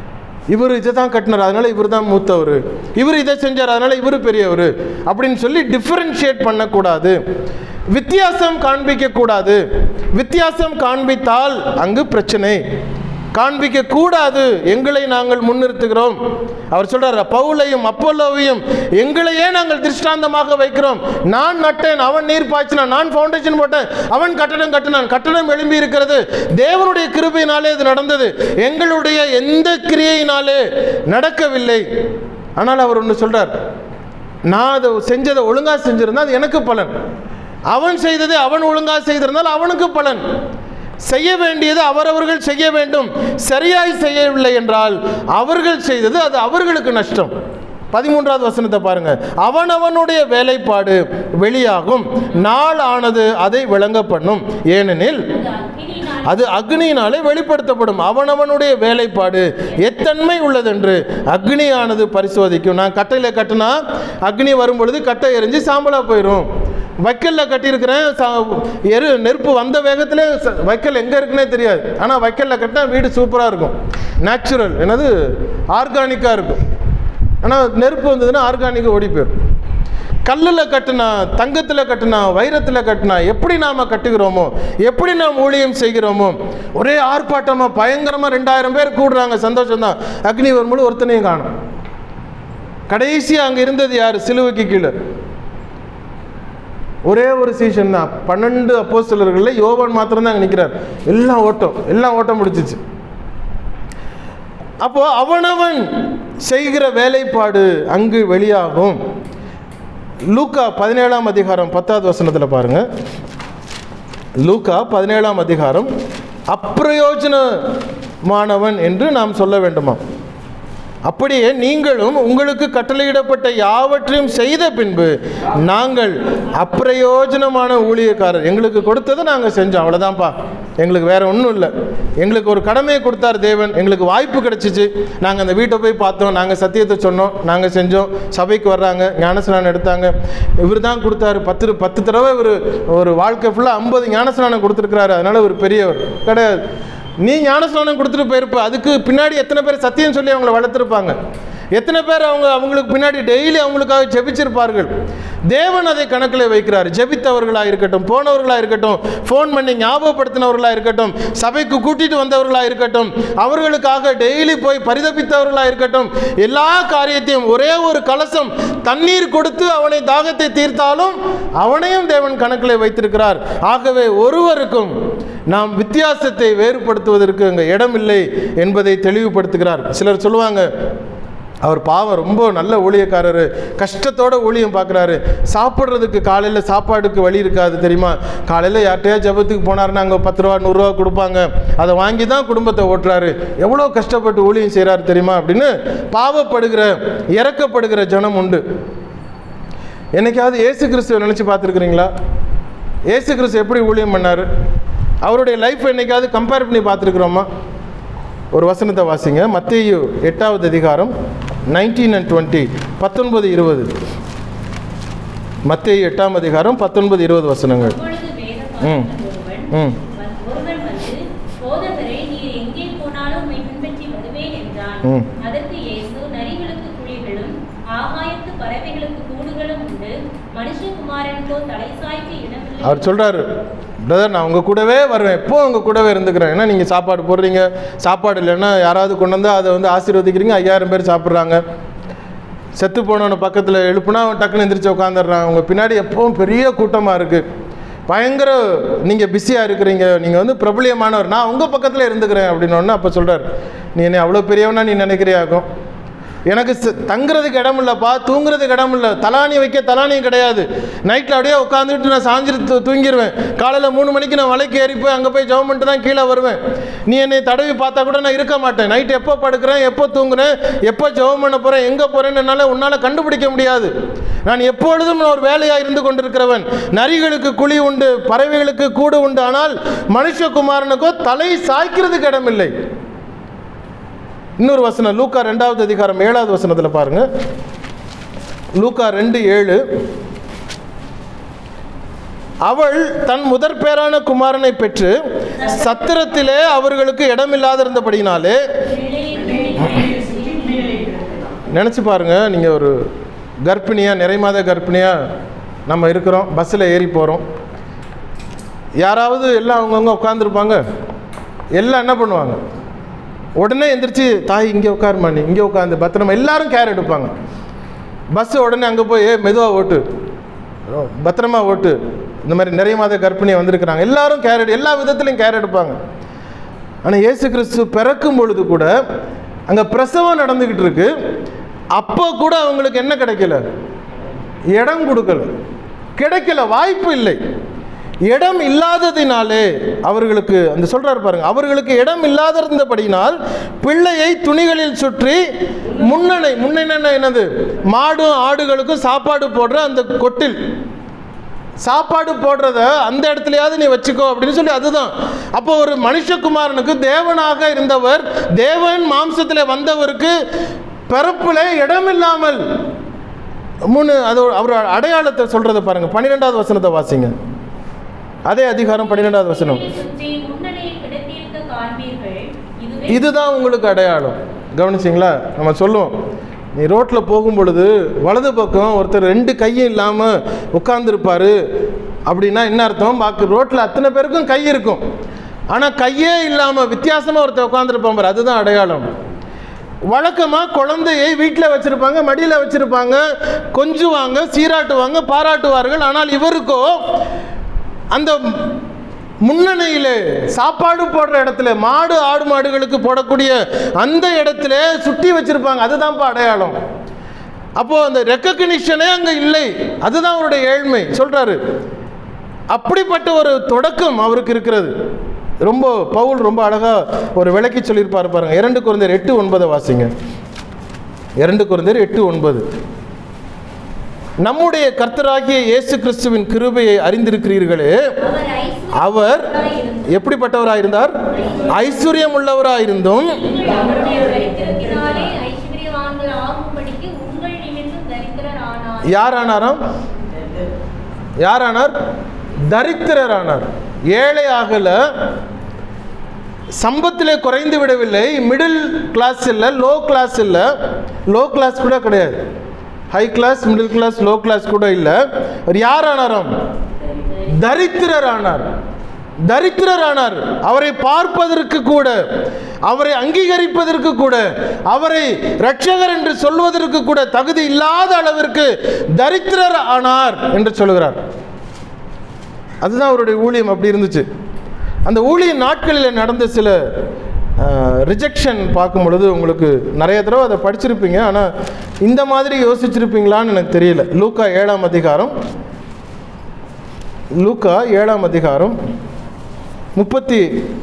இவர் இதை தான் கட்டினார் அதனால இவர் தான் மூத்தவர் இவர் இதை செஞ்சார் அதனால இவர் பெரியவர் அப்படின்னு சொல்லி டிஃபரன்ஷியேட் பண்ணக்கூடாது வித்தியாசம் காண்பிக்க கூடாது வித்தியாசம் காண்பித்தால் அங்கு பிரச்சனை காண்பிக்க கூடாது எங்களை நாங்கள் முன்னிறுத்துகிறோம் அவர் சொல்றார் பவுலையும் அப்பல்லோவையும் எங்களையே நாங்கள் திருஷ்டாந்தமாக வைக்கிறோம் நான் நட்டேன் அவன் நீர் பாய்ச்சினான் நான் ஃபவுண்டேஷன் போட்டேன் அவன் கட்டடம் கட்டினான் கட்டடம் எழும்பி இருக்கிறது தேவனுடைய கிருபையினாலே இது நடந்தது எங்களுடைய எந்த கிரியையினாலே நடக்கவில்லை ஆனால் அவர் ஒன்று சொல்றார் நான் அதை செஞ்சதை ஒழுங்காக செஞ்சிருந்தா அது எனக்கு பலன் அவன் செய்ததை அவன் ஒழுங்காக செய்திருந்தால் அவனுக்கு பலன் செய்ய வேண்டியது அவரவர்கள் செய்ய வேண்டும் சரியாய் செய்யவில்லை என்றால் அவர்கள் செய்தது அது அவர்களுக்கு நஷ்டம் பதிமூன்றாவது வசனத்தை பாருங்க அவனவனுடைய வேலைப்பாடு வெளியாகும் நாள் ஆனது அதை விளங்க பண்ணும் ஏனெனில் அது அக்கினியினால் அது அக்னியினாலே வெளிப்படுத்தப்படும் அவனவனுடைய வேலைப்பாடு எத்தன்மை உள்ளதென்று அக்னியானது பரிசோதிக்கும் நான் கட்டையில் கட்டினா அக்னி வரும் பொழுது கட்டை எரிஞ்சு சாம்பலா போயிடும் வைக்கல்ல கட்டியிருக்கிறேன் சா- எரு நெருப்பு வந்த வேகத்திலே ச- வைக்கல் எங்கே இருக்குன்னே தெரியாது ஆனால் வைக்கல்ல கட்டினா வீடு சூப்பராக இருக்கும் நேச்சுரல் என்னது ஆர்கானிக்காக இருக்கும் ஆனால் நெருப்பு வந்ததுன்னா ஆர்கானிக் ஓடி போயிடும் கல்லில் கட்டினா தங்கத்தில் கட்டினா வைரத்தில் கட்டினா எப்படி நாம் கட்டுகிறோமோ எப்படி நாம் ஊழியம் செய்கிறோமோ ஒரே ஆர்ப்பாட்டமாக பயங்கரமாக ரெண்டாயிரம் பேர் கூடுறாங்க சந்தோஷம்தான் அக்னி வரும்போது ஒருத்தனையும் காணும் கடைசியாக அங்கே இருந்தது யார் சிலுவைக்கு கீழே ஒரே ஒரு சீசன் தான் பன்னெண்டு அப்போஸ்தலர்களில் யோவான் மாத்திரம் தான் அங்கே நிற்கிறார் எல்லாம் ஓட்டம் எல்லாம் ஓட்டம் முடிச்சிச்சு அப்போ அவனவன் செய்கிற வேலைப்பாடு அங்கு வெளியாகும் லூக்கா பதினேழாம் அதிகாரம் பத்தாவது வசனத்தில் பாருங்க லூக்கா பதினேழாம் அதிகாரம் அப்பிரயோஜனமானவன் என்று நாம் சொல்ல வேண்டுமா அப்படியே நீங்களும் உங்களுக்கு கட்டளையிடப்பட்ட யாவற்றையும் செய்த பின்பு நாங்கள் அப்பிரயோஜனமான ஊழியக்காரர் எங்களுக்கு கொடுத்ததை நாங்கள் செஞ்சோம் அவ்வளோதான்ப்பா எங்களுக்கு வேற ஒன்றும் இல்லை எங்களுக்கு ஒரு கடமையை கொடுத்தார் தேவன் எங்களுக்கு வாய்ப்பு கிடைச்சிச்சு நாங்கள் அந்த வீட்டை போய் பார்த்தோம் நாங்கள் சத்தியத்தை சொன்னோம் நாங்கள் செஞ்சோம் சபைக்கு வர்றாங்க ஞானஸ்நானம் எடுத்தாங்க இவர் தான் கொடுத்தாரு பத்து பத்து தடவை இவர் ஒரு வாழ்க்கை ஃபுல்லாக ஐம்பது ஞானஸ்நானம் கொடுத்துருக்கிறாரு அதனால இவர் பெரியவர் கிடையாது நீ ஞானஸ்நானம் கொடுத்துட்டு போயிருப்ப அதுக்கு பின்னாடி எத்தனை பேர் சத்தியம் சொல்லி அவங்கள வளர்த்துருப்பாங்க எத்தனை பேர் அவங்க அவங்களுக்கு பின்னாடி டெய்லி அவங்களுக்காக ஜெபிச்சிருப்பார்கள் தேவன் அதை கணக்கில் வைக்கிறார் ஜெபித்தவர்களாக இருக்கட்டும் போனவர்களாக இருக்கட்டும் ஃபோன் பண்ணி ஞாபகப்படுத்தினவர்களாக இருக்கட்டும் சபைக்கு கூட்டிட்டு வந்தவர்களாக இருக்கட்டும் அவர்களுக்காக டெய்லி போய் பரிதபித்தவர்களாக இருக்கட்டும் எல்லா காரியத்தையும் ஒரே ஒரு கலசம் தண்ணீர் கொடுத்து அவனை தாகத்தை தீர்த்தாலும் அவனையும் தேவன் கணக்கில் வைத்திருக்கிறார் ஆகவே ஒருவருக்கும் நாம் வித்தியாசத்தை வேறுபடுத்துவதற்கு அங்கே இடமில்லை என்பதை தெளிவுபடுத்துகிறார் சிலர் சொல்லுவாங்க அவர் பாவம் ரொம்ப நல்ல ஊழியக்காரர் கஷ்டத்தோட ஊழியம் பார்க்குறாரு சாப்பிட்றதுக்கு காலையில் சாப்பாடுக்கு வழி இருக்காது தெரியுமா காலையில் யார்கிட்டயா ஜெபத்துக்கு போனாருன்னா அங்கே பத்து ரூபா நூறுரூவா கொடுப்பாங்க அதை வாங்கி தான் குடும்பத்தை ஓட்டுறாரு எவ்வளோ கஷ்டப்பட்டு ஊழியம் செய்கிறாரு தெரியுமா அப்படின்னு பாவப்படுகிற இறக்கப்படுகிற ஜனம் உண்டு என்னைக்காவது இயேசு கிறிஸ்துவை நினச்சி பார்த்துருக்குறீங்களா இயேசு கிறிஸ்து எப்படி ஊழியம் பண்ணார் அவருடைய லைஃப் என்னைக்காவது கம்பேர் பண்ணி பார்த்துருக்குறோமா ஒரு வசனத்தை வாசிங்க மத்தேயு எட்டாவது அதிகாரம் நைன்டீன் அண்ட் டுவெண்ட்டி பத்தொன்பது இருபது மத்தேயு எட்டாம் அதிகாரம் பத்தொன்பது இருபது வசனங்கள் அப்பொழுது வேத ம். ஒருவன் ம் வ- ஒருவன் வந்து போதகரே நீர் எங்கே போனாலும் உம்மை பின்பற்றி வருவேன் என்றான் ம். அதற்கு இயேசு நரிகளுக்கு குழிகளும் ஆகாயத்து பறவைகளுக்கு கூடுகளும் உண்டு மனுஷகுமாரனுக்கோ தலை சாய்க்க இடமில்லை அவர் சொல்கிறாரு பிரதர் நான் உங்கள் கூடவே வருவேன் எப்போ உங்கள் கூடவே இருந்துக்கிறேன் ஏன்னா நீங்கள் சாப்பாடு போடுறீங்க சாப்பாடு இல்லைன்னா யாராவது கொண்டு வந்து அதை வந்து ஆசீர்வதிக்கிறீங்க ஐயாயிரம் பேர் சாப்பிட்றாங்க செத்து போனவனை பக்கத்தில் எழுப்புனா அவன் டக்குன்னு எந்திரிச்சு உட்காந்துடுறான் உங்கள் பின்னாடி எப்பவும் பெரிய கூட்டமாக இருக்குது பயங்கர நீங்கள் பிஸியாக இருக்கிறீங்க நீங்கள் வந்து பிரபலியமானவர் நான் உங்கள் பக்கத்தில் இருந்துக்கிறேன் அப்படின்னோடனே அப்போ சொல்கிறார் நீ என்னை அவ்வளோ பெரியவனா நீ நினைக்கிறியாக்கும் எனக்கு ச- தங்குறதுக்கு இடம் இல்லைப்பா தூங்குறதுக்கு இடம் இல்லை தலாணி வைக்க தலானியும் கிடையாது நைட்டில் அப்படியே உட்காந்துட்டு நான் சாஞ்சிட்டு தூ- தூங்கிடுவேன் காலையில் மூணு மணிக்கு நான் மலைக்கு ஏறி போய் அங்கே போய் ஜெபம் பண்ணிட்டு தான் கீழே வருவேன் நீ என்னை தடவி பார்த்தா கூட நான் இருக்க மாட்டேன் நைட் எப்போ படுக்கிறேன் எப்போ தூங்குறேன் எப்போ ஜெபம் பண்ண போகிறேன் எங்கே போகிறேன்னு என்னால் உன்னால் கண்டுபிடிக்க முடியாது நான் எப்பொழுதும் நான் ஒரு வேலையாக இருந்து கொண்டிருக்கிறவன் நரிகளுக்கு குழி உண்டு பறவைகளுக்கு கூடு உண்டு ஆனால் மனுஷகுமாரனுக்கோ தலை சாய்க்கிறதுக்கு இடமில்லை இன்னொரு வசனம் லூக்கா ரெண்டாவது அதிகாரம் ஏழாவது வசனத்தில் பாருங்க லூக்கா ரெண்டு ஏழு அவள் தன் முதற் பேரான குமாரனை பெற்று சத்திரத்திலே அவர்களுக்கு இடமில்லாதிருந்தபடினாலே நினச்சி பாருங்க நீங்கள் ஒரு கர்ப்பிணியாக நிறைமாத கர்ப்பிணியாக நம்ம இருக்கிறோம் பஸ்ஸில் ஏறி போகிறோம் யாராவது எல்லாம் அவங்கவுங்க உட்காந்துருப்பாங்க எல்லாம் என்ன பண்ணுவாங்க உடனே எந்திரிச்சு தாய் இங்கே உட்காருமா நீ இங்கே உட்காந்து பத்திரமா எல்லாரும் கேர் எடுப்பாங்க பஸ்ஸு உடனே அங்கே போய் "ஏய், மெதுவா ஓட்டு பத்திரமா ஓட்டு இந்த மாதிரி நிறைய மாத கர்ப்பிணி வந்திருக்கிறாங்க எல்லாரும் கேர் எடு எல்லா விதத்துலையும் கேர் எடுப்பாங்க ஆனால் இயேசு கிறிஸ்து பிறக்கும் பொழுது கூட அங்கே பிரசவம் நடந்துக்கிட்டு இருக்கு அப்போ கூட அவங்களுக்கு என்ன கிடைக்கல இடம் கொடுக்கல கிடைக்கல வாய்ப்பு இல்லை இடம் இல்லாததினாலே அவர்களுக்கு அந்த சொல்றாரு பாருங்க அவர்களுக்கு இடம் இல்லாதிருந்தபடினால் பிள்ளையை துணிகளில் சுற்றி முன்னணை முன்னணை என்னது மாடும் ஆடுகளுக்கும் சாப்பாடு போடுற அந்த கொட்டில் சாப்பாடு போடுறத அந்த இடத்துலயாவது நீ வச்சுக்கோ அப்படின்னு சொல்லி அதுதான் அப்போ ஒரு மனுஷகுமாரனுக்கு தேவனாக இருந்தவர் தேவன் மாம்சத்தில் வந்தவருக்கு பிறப்புல இடமில்லாமல் மூணு அது அவர் அடையாளத்தை சொல்றதை பாருங்க பன்னிரெண்டாவது வசனத்தை வாசிங்க அதே அதிகாரம் பன்னிரெண்டாவது வசனம் உங்களை சுற்றி முன்னணியில் கிடத்தியிருக்க காண்பீர்கள் இதுவே இதுதான் உங்களுக்கு அடையாளம் கவனிச்சிங்களா நம்ம சொல்லுவோம் நீ ரோட்டில் போகும் பொழுது வலது பக்கம் ஒருத்தர் ரெண்டு கையும் இல்லாமல் உட்கார்ந்துருப்பாரு அப்படின்னா என்ன அர்த்தம் பாக்கி ரோட்டில் அத்தனை பேருக்கும் கை இருக்கும் ஆனால் கையே இல்லாமல் வித்தியாசமாக ஒருத்தர் உட்காந்துருப்பான் பாரு அதுதான் அடையாளம் வழக்கமாக குழந்தையை வீட்டில் வச்சுருப்பாங்க மடியில் வச்சுருப்பாங்க கொஞ்சுவாங்க சீராட்டுவாங்க பாராட்டுவார்கள் ஆனால் இவருக்கோ அந்த முன்னணியிலே சாப்பாடு போடுற இடத்துல மாடு ஆடு மாடுகளுக்கு போடக்கூடிய அந்த இடத்துல சுட்டி வச்சிருப்பாங்க அதுதான்ப்பா அடையாளம் அப்போ அந்த ரெக்கக்னிஷனே அங்கே இல்லை அதுதான் அவருடைய ஏழ்மை சொல்றாரு அப்படிப்பட்ட ஒரு தொடக்கம் அவருக்கு இருக்கிறது ரொம்ப பவுல் ரொம்ப அழகா ஒரு விளக்கி சொல்லியிருப்பாரு பாருங்க இரண்டு குழந்தையர் எட்டு ஒன்பதை வாசிங்க இரண்டு குழந்தையர் எட்டு ஒன்பது நம்முடைய கர்த்தராகிய இயேசு கிறிஸ்துவின் கிருபையை அறிந்திருக்கிறீர்களே அவர் ஐஸ்வர்யம் அவர் உள்ளவராயிருந்தும் எப்படிப்பட்டவராக இருந்தார் ஐஸ்வர்யம் உள்ளவராக இருந்தும் நீங்கள் அவருடைய தரித்திரத்தினாலே ஐஸ்வர்யவான்கள் ஆகும்படிக்கு உங்கள் நிமித்தம் தரித்திரர் ஆனார் யார் ஆனாராம் யார் ஆனார் தரித்திரர் ஆனார் ஏழை ஆகல சம்பத்திலே குறைந்து விடவில்லை மிடில் கிளாஸ் இல்லை லோ கிளாஸ் இல்லை லோ கிளாஸ் கூட கிடையாது high class middle class low class கூட இல்லை அவர் யார் ஆனாராம் தரித்திரர் ஆனார் தரித்திரர் ஆனார் அவரை பார்ப்பதற்கு கூட அவரை அங்கீகரிப்பதற்கு கூட அவரை ரட்சகர் என்று சொல்வதற்கு கூட தகுதி இல்லாத அளவிற்கு தரித்திரர் ஆனார் என்று சொல்கிறார் அதுதான் அவருடைய ஊழியம் அப்படி இருந்துச்சு அந்த ஊழிய நாட்களில் நடந்த சில ரிஜெக்ஷன் பார்க்கும் பொழுது உங்களுக்கு நிறைய தடவை அதை படிச்சிருப்பீங்க ஆனால் இந்த மாதிரி யோசிச்சிருப்பீங்களான்னு எனக்கு தெரியல லூக்கா ஏழாம் அதிகாரம் லூக்கா ஏழாம் அதிகாரம் முப்பத்தி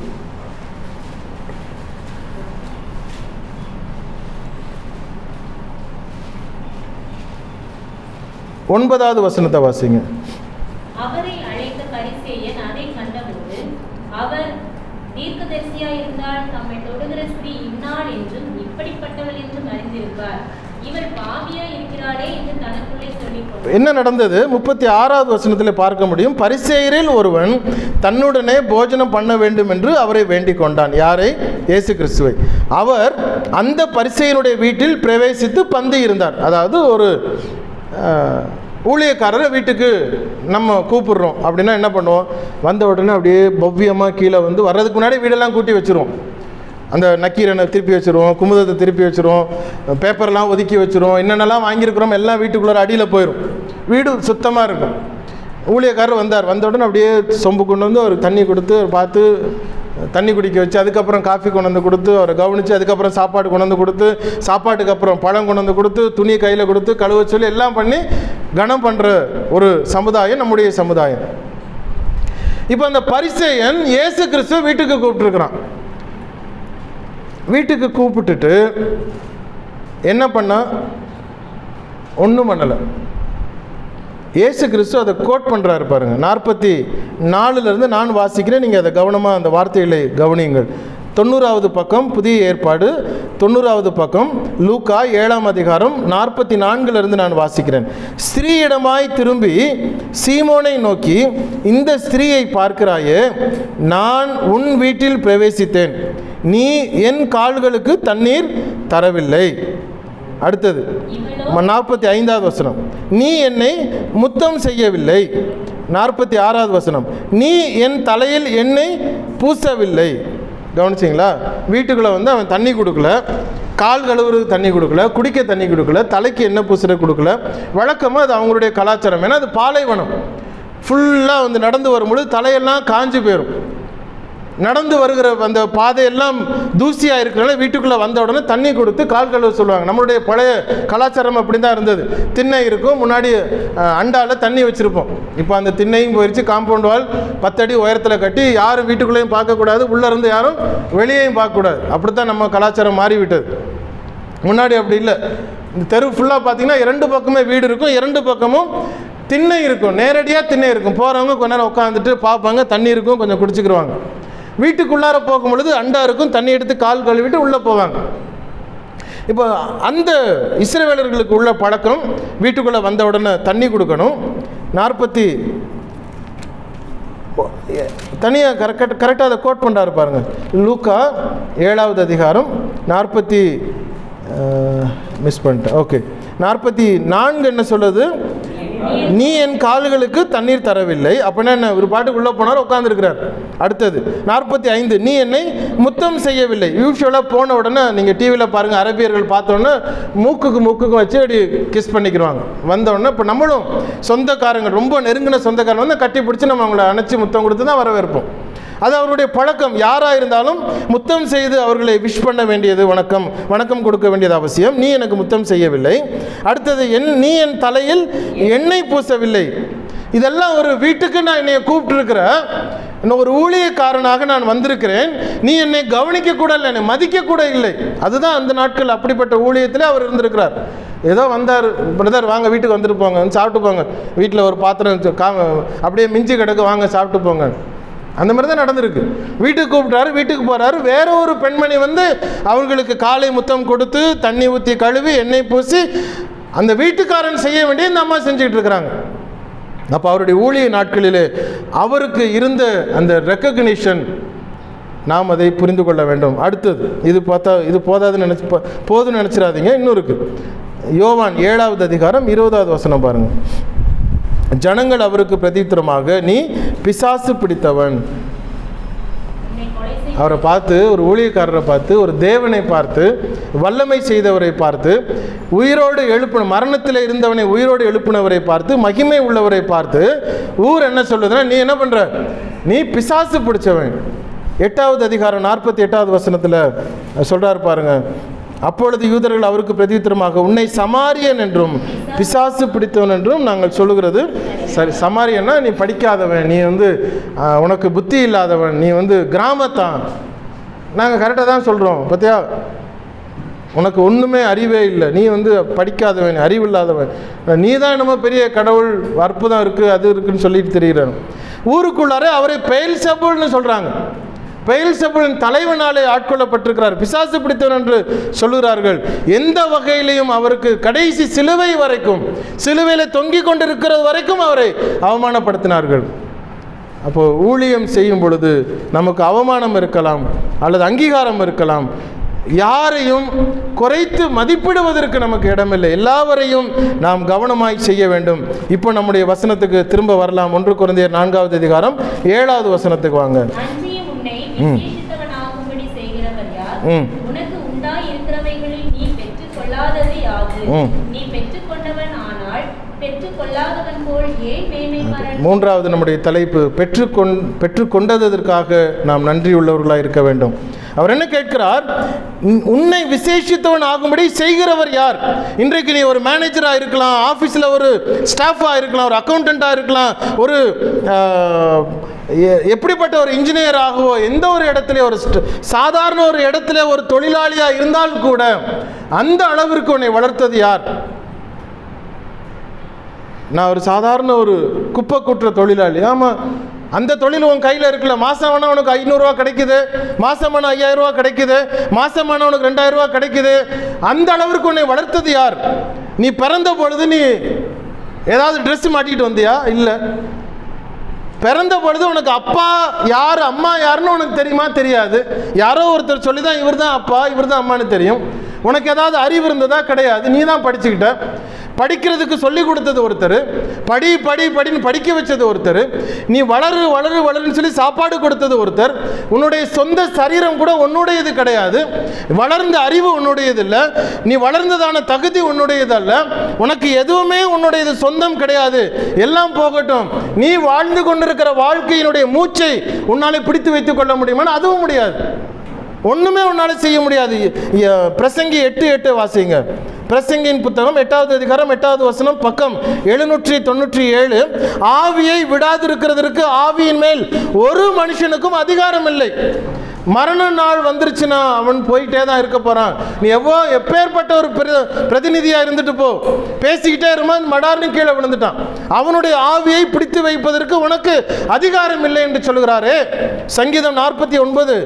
ஒன்பதாவது வசனத்தை வாசிங்க அவரை அழைத்த பரிசேயன் அதை கண்டபோது அவர் தீர்க்கதரிசியாய் இருந்தால் தம்மை தொடுகிற ஸ்திரீ இன்னாள் என்றும் இப்படிப்பட்டவள் என்றும் அறிந்திருப்பார் இவர் பாவியா இருக்கிறாளே என்று தனக்குள்ளே சொல்லிக் கொண்டார் என்ன நடந்தது முப்பத்தி ஆறாவது வசனத்தில் பார்க்க முடியும் பரிசேயரில் ஒருவன் தன்னுடனே போஜனம் பண்ண வேண்டும் என்று அவரை வேண்டிக் கொண்டான் யாரை இயேசு கிறிஸ்துவை அவர் அந்த பரிசேயனுடைய வீட்டில் பிரவேசித்து பந்தி இருந்தார் அதாவது ஒரு அஹ், ஊழியக்காரரை வீட்டுக்கு நம்ம கூப்பிடுறோம் அப்படின்னா என்ன பண்ணுவோம் வந்த உடனே அப்படியே பவ்யமாக கீழே வந்து வர்றதுக்கு முன்னாடி வீடெல்லாம் கூட்டி வச்சிருவோம் அந்த நக்கீரனை திருப்பி வச்சுருவோம் குமுதத்தை திருப்பி வச்சுருவோம் பேப்பர்லாம் ஒதுக்கி வச்சுருவோம் என்னென்னலாம் வாங்கியிருக்கிறோம் எல்லாம் வீட்டுக்குள்ளே அடியில் போயிடும் வீடு சுத்தமாக இருக்கும் ஊழியக்காரர் வந்தார் வந்த உடனே அப்படியே சொம்பு கொண்டு வந்து அவர் தண்ணி கொடுத்து அவர் பார்த்து தண்ணி குடிக்க வச்சு அதுக்கப்புறம் காஃபி கொண்டு வந்து கொடுத்து அவரை கவனித்து அதுக்கப்புறம் சாப்பாடு கொண்டு வந்து கொடுத்து சாப்பாட்டுக்கு அப்புறம் பழம் கொண்டு வந்து கொடுத்து துணி கையில் கொடுத்து கழுவ சொல்லி எல்லாம் பண்ணி கனம் பண்ணுற ஒரு சமுதாயம் நம்முடைய சமுதாயம் இப்போ அந்த பரிசேயன் இயேசு கிறிஸ்துவ வீட்டுக்கு கூப்பிட்டுருக்குறான் வீட்டுக்கு கூப்பிட்டுட்டு என்ன பண்ணா ஒன்றும் பண்ணலை இயேசு கிறிஸ்து அதை கோட் பண்ணுறாரு பாருங்க நாற்பத்தி நாலுலேருந்து நான் வாசிக்கிறேன் நீங்கள் அதை கவனமாக அந்த வார்த்தைகளை கவனியுங்கள் தொண்ணூறாவது பக்கம் புதிய ஏற்பாடு தொண்ணூறாவது பக்கம் லூக்கா ஏழாம் அதிகாரம் நாற்பத்தி நான்கிலிருந்து நான் வாசிக்கிறேன் ஸ்திரீயிடமாய் திரும்பி சீமோனை நோக்கி இந்த ஸ்திரீயை பார்க்கிறாயே நான் உன் வீட்டில் பிரவேசித்தேன் நீ என் கால்களுக்கு தண்ணீர் தரவில்லை அடுத்தது இவளோ நாற்பத்தி ஐந்தாவது வசனம் நீ என்னை முத்தம் செய்யவில்லை நாற்பத்தி ஆறாவது வசனம் நீ என் தலையில் எண்ணெய் பூசவில்லை கவனிச்சிங்களா வீட்டுக்குள்ளே வந்து அவன் தண்ணி கொடுக்கல கால் கழுவுறதுக்கு தண்ணி கொடுக்கல குடிக்க தண்ணி கொடுக்கல தலைக்கு எண்ணெய் பூசுறது கொடுக்கல வழக்கமாக அது அவங்களுடைய கலாச்சாரம் ஏன்னா அது பாலைவனம் ஃபுல்லாக வந்து நடந்து வரும்பொழுது தலையெல்லாம் காஞ்சு போயிடும் நடந்து வருகிற அந்த பாதையெல்லாம் தூசியாக இருக்கிறனால வீட்டுக்குள்ளே வந்த உடனே தண்ணி கொடுத்து கால் கழுவ சொல்லுவாங்க நம்மளுடைய பழைய கலாச்சாரம் அப்படி தான் இருந்தது திண்ணை இருக்கும் முன்னாடி அண்டாவில் தண்ணி வச்சுருப்போம் இப்போ அந்த திண்ணையும் போயிடுச்சு காம்பவுண்ட் வால் பத்தடி உயரத்தில் கட்டி யாரும் வீட்டுக்குள்ளேயும் பார்க்கக்கூடாது உள்ளே இருந்து யாரும் வெளியேயும் பார்க்கக்கூடாது அப்படித்தான் நம்ம கலாச்சாரம் மாறிவிட்டது முன்னாடி அப்படி இல்லை இந்த தெரு ஃபுல்லாக பார்த்தீங்கன்னா இரண்டு பக்கமே வீடு இருக்கும் இரண்டு பக்கமும் திண்ணை இருக்கும் நேரடியாக திண்ணை இருக்கும் போகிறவங்க கொஞ்ச நேரம் உட்காந்துட்டு பார்ப்பாங்க தண்ணி இருக்கும் கொஞ்சம் குடிச்சுக்கிடுவாங்க வீட்டுக்குள்ளார போகும் பொழுது அண்டா இருக்கும் தண்ணி எடுத்து கால் கழுவிட்டு உள்ளே போவாங்க இப்போ அந்த இஸ்ரவேலர்களுக்கு உள்ள பழக்கம் வீட்டுக்குள்ளே வந்த உடனே தண்ணி கொடுக்கணும் நாற்பத்தி தனியாக கரெக்ட் கரெக்டாக அதை கோட் பண்ணுறாரு பாருங்க லூக்கா ஏழாவது அதிகாரம் நாற்பத்தி மிஸ் பண்ணிட்டேன் ஓகே நாற்பத்தி நான்கு என்ன சொல்லுது நீ என் கால்களுக்கு தண்ணீர் தரவில்லை அப்படின்னா என்ன ஒரு பாட்டுக்கு உள்ளே போனார் உட்காந்துருக்கிறார் அடுத்தது நாற்பத்தி ஐந்து நீ என்னை முத்தம் செய்யவில்லை யூஸ்வலாக போன உடனே நீங்கள் டிவியில் பாருங்கள் அரபியர்கள் பார்த்தோன்னே மூக்குக்கு மூக்குக்கு வச்சு அப்படி கிஸ் பண்ணிக்கிறாங்க வந்த உடனே இப்போ நம்மளும் சொந்தக்காரங்க ரொம்ப நெருங்கின சொந்தக்காரங்க வந்து கட்டி பிடிச்சி நம்ம அவங்கள அணைச்சி முத்தம் கொடுத்து தான் வரவேற்போம் அது அவருடைய பழக்கம் யாராக இருந்தாலும் முத்தம் செய்து அவர்களை விஷ் பண்ண வேண்டியது வணக்கம் வணக்கம் கொடுக்க வேண்டியது அவசியம் நீ எனக்கு முத்தம் செய்யவில்லை அடுத்தது என் நீ என் தலையில் எண்ணெய் பூசவில்லை இதெல்லாம் ஒரு வீட்டுக்கு நான் என்னை கூப்பிட்டுருக்கிற இன்னும் ஒரு ஊழியக்காரனாக நான் வந்திருக்கிறேன் நீ என்னை கவனிக்க கூட இல்லை என்னை மதிக்க கூட இல்லை அதுதான் அந்த நாட்கள் அப்படிப்பட்ட ஊழியத்திலே அவர் இருந்திருக்கிறார் ஏதோ வந்தார் பிரதர் வாங்க வீட்டுக்கு வந்துட்டு போங்க வந்து சாப்பிட்டு போங்க வீட்டில் ஒரு பாத்திரம் வச்சு கா அப்படியே மிஞ்சி கிடக்கு வாங்க சாப்பிட்டு போங்க அந்த மாதிரி தான் நடந்திருக்கு வீட்டுக்கு கூப்பிட்டாரு வீட்டுக்கு போகிறாரு வேற ஒரு பெண்மணி வந்து அவர்களுக்கு காலை முத்தம் கொடுத்து தண்ணி ஊற்றி கழுவி எண்ணெய் பூசி அந்த வீட்டுக்காரன் செய்ய வேண்டிய இந்த அம்மா செஞ்சுக்கிட்டு இருக்கிறாங்க அப்போ அவருடைய ஊழிய நாட்களிலே அவருக்கு இருந்த அந்த ரெக்கக்னிஷன் நாம் அதை புரிந்து கொள்ள வேண்டும் அடுத்தது இது பார்த்தா இது போதாதுன்னு நினச்சி போதும்னு நினச்சிடாதீங்க இன்னும் இருக்குது யோவான் ஏழாவது அதிகாரம் இருபதாவது வசனம் பாருங்கள் ஜனங்கள் அவருக்கு பிரதித்திரமாக நீ பிசாசு பிடித்தவன் உன்னை கொலை செய்ய அவரை பார்த்து ஒரு ஊழியக்காரரை பார்த்து ஒரு தேவனை பார்த்து வல்லமை செய்தவரை பார்த்து உயிரோடு எழுப்பின மரணத்தில் இருந்தவனை உயிரோடு எழுப்பினவரை பார்த்து மகிமை உள்ளவரை பார்த்து ஊர் என்ன சொல்லுதுன்னா நீ என்ன பண்ற நீ பிசாசு பிடிச்சவன் எட்டாவது அதிகாரம் நாற்பத்தி எட்டாவது வசனத்தில் சொல்றாரு பாருங்க அப்பொழுது யூதர்கள் அவருக்கு பிரதியுத்தரமாக உன்னை சமாரியன் என்றும் பிசாசு பிடித்தவன் என்றும் நாங்கள் சொல்லுகிறது சரி சமாரியன்னா நீ படிக்காதவன் நீ வந்து ஆ, உனக்கு புத்தி இல்லாதவன் நீ வந்து கிராமத்தான் நாங்கள் கரெக்டாக தான் சொல்கிறோம் பார்த்தியா உனக்கு ஒன்றுமே அறிவே இல்லை நீ வந்து படிக்காதவன் அறிவு இல்லாதவன் நீ தான் என்னமோ பெரிய கடவுள் அற்புதம் இருக்குது அது இருக்குன்னு சொல்லிட்டு தெரிகிறான் ஊருக்குள்ளார அவரை பெயல் சபுல்னு சொல்கிறாங்க பெயல் சபுலின் தலைவனாலே ஆட்கொள்ளப்பட்டிருக்கிறார் பிசாசு பிடித்தவன் என்று சொல்லுகிறார்கள் எந்த வகையிலையும் அவருக்கு கடைசி சிலுவை வரைக்கும் சிலுவையில் தொங்கிக் கொண்டிருக்கிறது வரைக்கும் அவரை அவமானப்படுத்தினார்கள் அப்போ ஊழியம் செய்யும் பொழுது நமக்கு அவமானம் இருக்கலாம் அல்லது அங்கீகாரம் இருக்கலாம் யாரையும் குறைத்து மதிப்பிடுவதற்கு நமக்கு இடமில்லை எல்லாவரையும் நாம் கவனமாய் செய்ய வேண்டும் இப்போ நம்முடைய வசனத்துக்கு திரும்ப வரலாம் ஒன்று குழந்தையர் நான்காவது அதிகாரம் ஏழாவது வசனத்துக்கு வாங்க அன்றியும் உன்னை ம். விசேஷித்தவனாகும்படி செய்கிறவர் யார் ம். உனக்கு உண்டாய் இருக்கிறவைகளில் நீ பெற்றுக் கொள்ளாதது யாது ம். நீ பெற்றுக்கொண்டவன் ஆனால் பெற்றுக் கொள்ளாதவன் போல் ஏன் மேன்மை பாராட்ட மூன்றாவது நம்முடைய தலைப்பு பெற்றுக்கொண் பெற்றுக்கொண்டதற்காக நாம் நன்றியுள்ளவர்களாக இருக்க வேண்டும் அவர் என்ன கேட்கிறார் உன்- உன்னை விசேஷித்தவன் ஆகும்படி செய்கிறவர் யார் இன்றைக்கு நீ ஒரு மேனேஜராக இருக்கலாம் ஆஃபீஸில் ஒரு ஸ்டாஃபாக இருக்கலாம் ஒரு அக்கௌண்டண்ட்டாக இருக்கலாம் ஒரு ஆஹ், எ- எப்படிப்பட்ட ஒரு இன்ஜினியர் ஆகவோ எந்த ஒரு இடத்துல ஒரு ஸ்ட- சாதாரண ஒரு இடத்துல ஒரு தொழிலாளியாக இருந்தால் கூட அந்த அளவிற்கு உன்னை வளர்த்தது யார் நான் ஒரு சாதாரண ஒரு குப்பை கூட்டுற தொழிலாளி ஆமாம் அந்த தொழில் உன் கையில் இருக்குல்ல மாதம் வேணா உனக்கு ஐநூறுரூவா கிடைக்குது மாதம் வேணா ஐயாயிரம் ரூபா கிடைக்குது மாதம் வேணா உனக்கு ரெண்டாயிரம் ரூபா கிடைக்குது அந்த அளவிற்கு உன்னை வளர்த்தது யார் நீ பிறந்த பொழுது நீ ஏதாவது ட்ரெஸ் மாட்டிக்கிட்டு வந்தியா இல்லை பிறந்த பொழுது உனக்கு அப்பா யார் அம்மா யாருன்னு உனக்கு தெரியுமா தெரியாது யாரோ ஒருத்தர் சொல்லி தான் இவர் தான் அப்பா இவர் தான் அம்மான்னு தெரியும் உனக்கு ஏதாவது அறிவு இருந்ததா கிடையாது நீ தான் படிச்சுக்கிட்ட படிக்கிறதுக்கு சொல்லி கொடுத்தது ஒருத்தர் படி படி படின்னு படிக்க வச்சது ஒருத்தர் நீ வளரு வளரு வளருன்னு சொல்லி சாப்பாடு கொடுத்தது ஒருத்தர் உன்னுடைய சொந்த சரீரம் கூட உன்னுடையது கிடையாது வளர்ந்த அறிவு உன்னுடையது இல்லை நீ வளர்ந்ததான தகுதி உன்னுடையது அல்ல உனக்கு எதுவுமே உன்னுடையது சொந்தம் கிடையாது எல்லாம் போகட்டும் நீ வாழ்ந்து கொண்டிருக்கிற வாழ்க்கையினுடைய மூச்சை உன்னாலே பிடித்து வைத்துக் கொள்ள முடியுமா அதுவும் முடியாது ஒண்ணுமே உன்னால செய்ய முடியாது எ- பிரசங்கி எட்டு எட்டு வாசிங்க பிரசங்கின் புத்தகம் எட்டாவது அதிகாரம் எட்டாவது வசனம் பக்கம் எழுநூற்றி தொண்ணூற்றி ஏழு ஆவியை விடாதிருக்கிறதற்கு ஆவியின் மேல் ஒரு மனுஷனுக்கும் அதிகாரம் இல்லை மரண நாள் வந்துருச்சுன்னா அவன் போயிட்டே தான் இருக்க போறான் நீ எவ்வளோ எப்பேற்பட்ட ஒரு பிர- பிரதிநிதியா இருந்துட்டு போ பேசிக்கிட்டே இருமா மடார்னு கீழே விழுந்துட்டான் அவனுடைய ஆவியை பிடித்து வைப்பதற்கு உனக்கு அதிகாரம் இல்லை என்று சொல்கிறாரே சங்கீதம் நாற்பத்தி ஒன்பது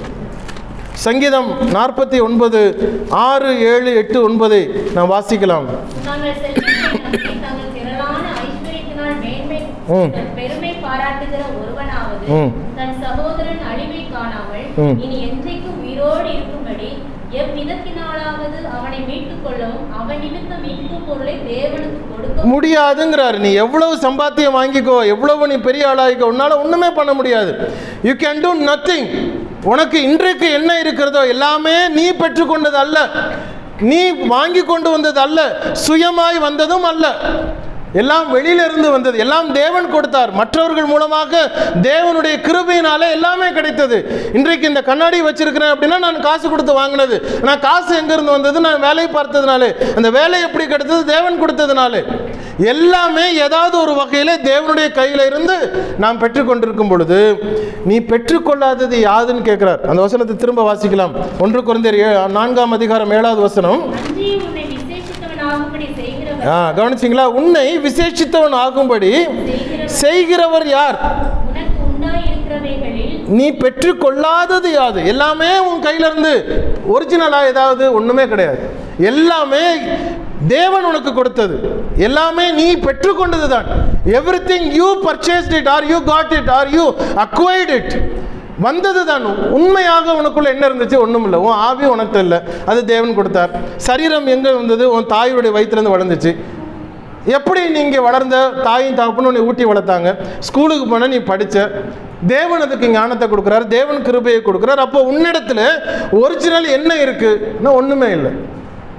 சங்கீதம் நாற்பத்தி ஒன்பது ஆறு ஏழு எட்டு ஒன்பதை நாம் வாசிக்கலாம் தாங்கள் செல்வத்தை நம்பி தங்கள் திரளான ஐஸ்வர்யத்தினால் மேன்மை ம். தன் பெருமை பாராட்டுகிற ஒருவனாவது ம். தன் சகோதரன் அழிவை காணாமல் ம். இனி என்றைக்கும் உயிரோடு இருக்கும்படி எவ்விதத்தினாலாவது அவனை மீட்டுக் கொள்ளவும் அவன் நிமித்தம் மீட்கும் பொருளை தேவனுக்கு கொடுக்க முடியாதுங்கிறாரு நீ எவ்வளவு சம்பாத்தியம் வாங்கிக்கோ எவ்வளவு நீ பெரிய ஆளாகிக்கோ உன்னால ஒண்ணுமே பண்ண முடியாது யூ கேன் do நத்திங் உனக்கு இன்றைக்கு என்ன இருக்கிறதோ எல்லாமே நீ பெற்றுக்கொண்டது அல்ல நீ வாங்கி கொண்டு வந்தது அல்ல சுயமாய் வந்ததும் அல்ல எல்லாம் வெளியிலிருந்து வந்தது எல்லாம் தேவன் கொடுத்தார் மற்றவர்கள் மூலமாக தேவனுடைய கிருபையினாலே எல்லாமே கிடைத்தது இன்றைக்கு இந்த கண்ணாடி வச்சிருக்கிறேன் அப்படின்னா நான் காசு கொடுத்து வாங்கினது நான் காசு எங்கிருந்து வந்தது நான் வேலை பார்த்ததுனாலே அந்த வேலை எப்படி கிடைத்தது தேவன் கொடுத்ததுனாலே எல்லாமே ஏதாவது ஒரு வகையில் தேவனுடைய கையில் இருந்து நாம் பெற்றுக்கொண்டிருக்கும் பொழுது நீ பெற்றுக்கொள்ளாதது யாதுன்னு கேட்கிறார் அந்த வசனத்தை திரும்ப வாசிக்கலாம் ஒன்று குறைந்த நான்காம் அதிகாரம் ஏழாவது வசனம் அன்றியும் உன்னை விசேஷித்தவனாகும்படி செய்கிறவர் ஆ கவனிச்சிங்களா உன்னை விசேஷித்தவன் ஆகும்படி செய்கிறவர் யார் உனக்கு உண்டாயிருக்கிறவைகளில் நீ பெற்றுக்கொள்ளாதது யாது எல்லாமே உன் கையில இருந்து ஒரிஜினலா ஏதாவது ஒண்ணுமே கிடையாது எல்லாமே தேவன் உனக்கு கொடுத்தது எல்லாமே நீ பெற்றுக்கொண்டது தான் everything you purchased it or you got it or you acquired it வந்தது தான் உண்மையாக உனக்குள்ள என்ன இருந்துச்சு ஒன்றும் இல்லை உன் ஆவி உனக்கு இல்லை அது தேவன் கொடுத்தார் சரீரம் எங்கே வந்தது உன் தாயுடைய வயிற்றுலேருந்து வளர்ந்துச்சு எப்படி நீங்கள் வளர்ந்த தாயும் தகப்பனும் உன்னை ஊட்டி வளர்த்தாங்க ஸ்கூலுக்கு போன நீ படித்த தேவன் அதுக்கு ஞானத்தை கொடுக்குறாரு தேவன் கிருபையை கொடுக்குறாரு அப்போ உன்னிடத்துல ஒரிஜினல் என்ன இருக்குன்னா ஒன்றுமே இல்லை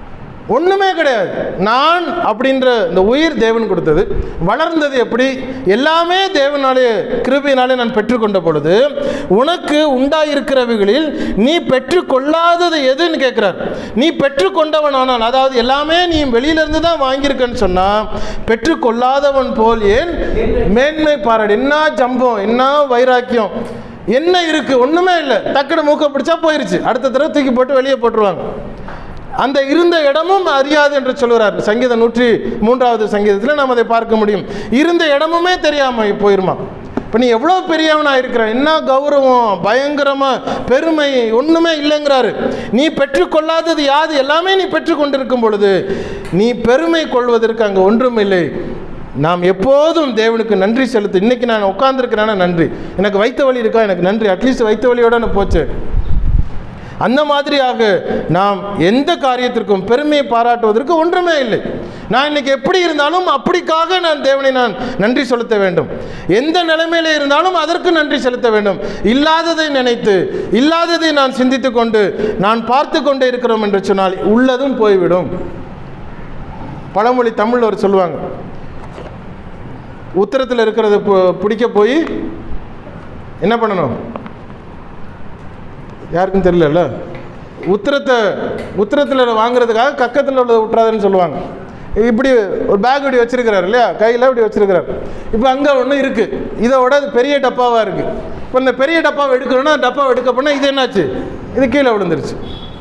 ஒன்றுமே கிடையாது நான் அப்படின்ற இந்த உயிர் தேவன் கொடுத்தது வளர்ந்தது எப்படி எல்லாமே தேவனாலே கிருபையினாலே நான் பெற்றுக்கொண்ட பொழுது உனக்கு உண்டாயிருக்கிறவைகளில் நீ பெற்றுக்கொள்ளாதது எதுன்னு கேட்குறார் நீ பெற்றுக்கொண்டவனானால் அதாவது எல்லாமே நீ வெளியிலேருந்து தான் வாங்கியிருக்கன்னு சொன்னால் பெற்றுக்கொள்ளாதவன் போல் ஏன் மேன்மை பாராடு என்ன ஜம்பம் என்ன வைராக்கியம் என்ன இருக்குது ஒன்றுமே இல்லை டக்குனு மூக்க பிடிச்சா போயிருச்சு அடுத்த தடவை தூக்கி போட்டு வெளியே போட்டுருவாங்க அந்த இருந்த இடமும் அறியாது என்று சொல்கிறார் சங்கீதம் நூற்றி மூன்றாவது சங்கீதத்தில் நாம் அதை பார்க்க முடியும் இருந்த இடமுமே தெரியாமல் போயிருமா இப்போ நீ எவ்வளோ பெரியவனாக இருக்கிற என்ன கௌரவம் பயங்கரமாக பெருமை ஒன்றுமே இல்லைங்கிறாரு நீ பெற்றுக்கொள்ளாதது யாது எல்லாமே நீ பெற்றுக்கொண்டிருக்கும் பொழுது நீ பெருமை கொள்வதற்கு அங்கே ஒன்றும் இல்லை நாம் எப்போதும் தேவனுக்கு நன்றி செலுத்து இன்னைக்கு நான் உட்காந்துருக்கிறேன்னா நன்றி எனக்கு வைத்த வலி இருக்கா எனக்கு நன்றி அட்லீஸ்ட் வைத்த வலியோட நான் போச்சு அந்த மாதிரியாக நாம் எந்த காரியத்திற்கும் பெருமையை பாராட்டுவதற்கு ஒன்றுமே இல்லை நான் இன்னைக்கு எப்படி இருந்தாலும் அப்படிக்காக நான் தேவனை நான் நன்றி செலுத்த வேண்டும் எந்த நிலைமையில இருந்தாலும் அதற்கு நன்றி செலுத்த வேண்டும் இல்லாததை நினைத்து இல்லாததை நான் சிந்தித்து கொண்டு நான் பார்த்து கொண்டே இருக்கிறோம் என்று சொன்னால் உள்ளதும் போய்விடும் பழமொழி தமிழில் ஒரு சொல்லுவாங்க உத்தரத்தில் இருக்கிறத பு- பிடிக்க போய் என்ன பண்ணணும் யாருக்கும் தெரியலல்ல உத்தரத்தை உத்தரத்தில் வாங்குறதுக்காக கக்கத்தில் உள்ளதை விட்டுறாதுன்னு சொல்லுவாங்க இப்படி ஒரு பேக் இப்படி வச்சிருக்கிறாரு இல்லையா கையில் இப்படி வச்சிருக்கிறார் இப்போ அங்கே ஒன்று இருக்குது இதோட பெரிய டப்பாவாக இருக்குது இப்போ இந்த பெரிய டப்பாவை எடுக்கணும்னா டப்பாவை எடுக்க போனால் இது என்னாச்சு இது கீழே விழுந்துருச்சு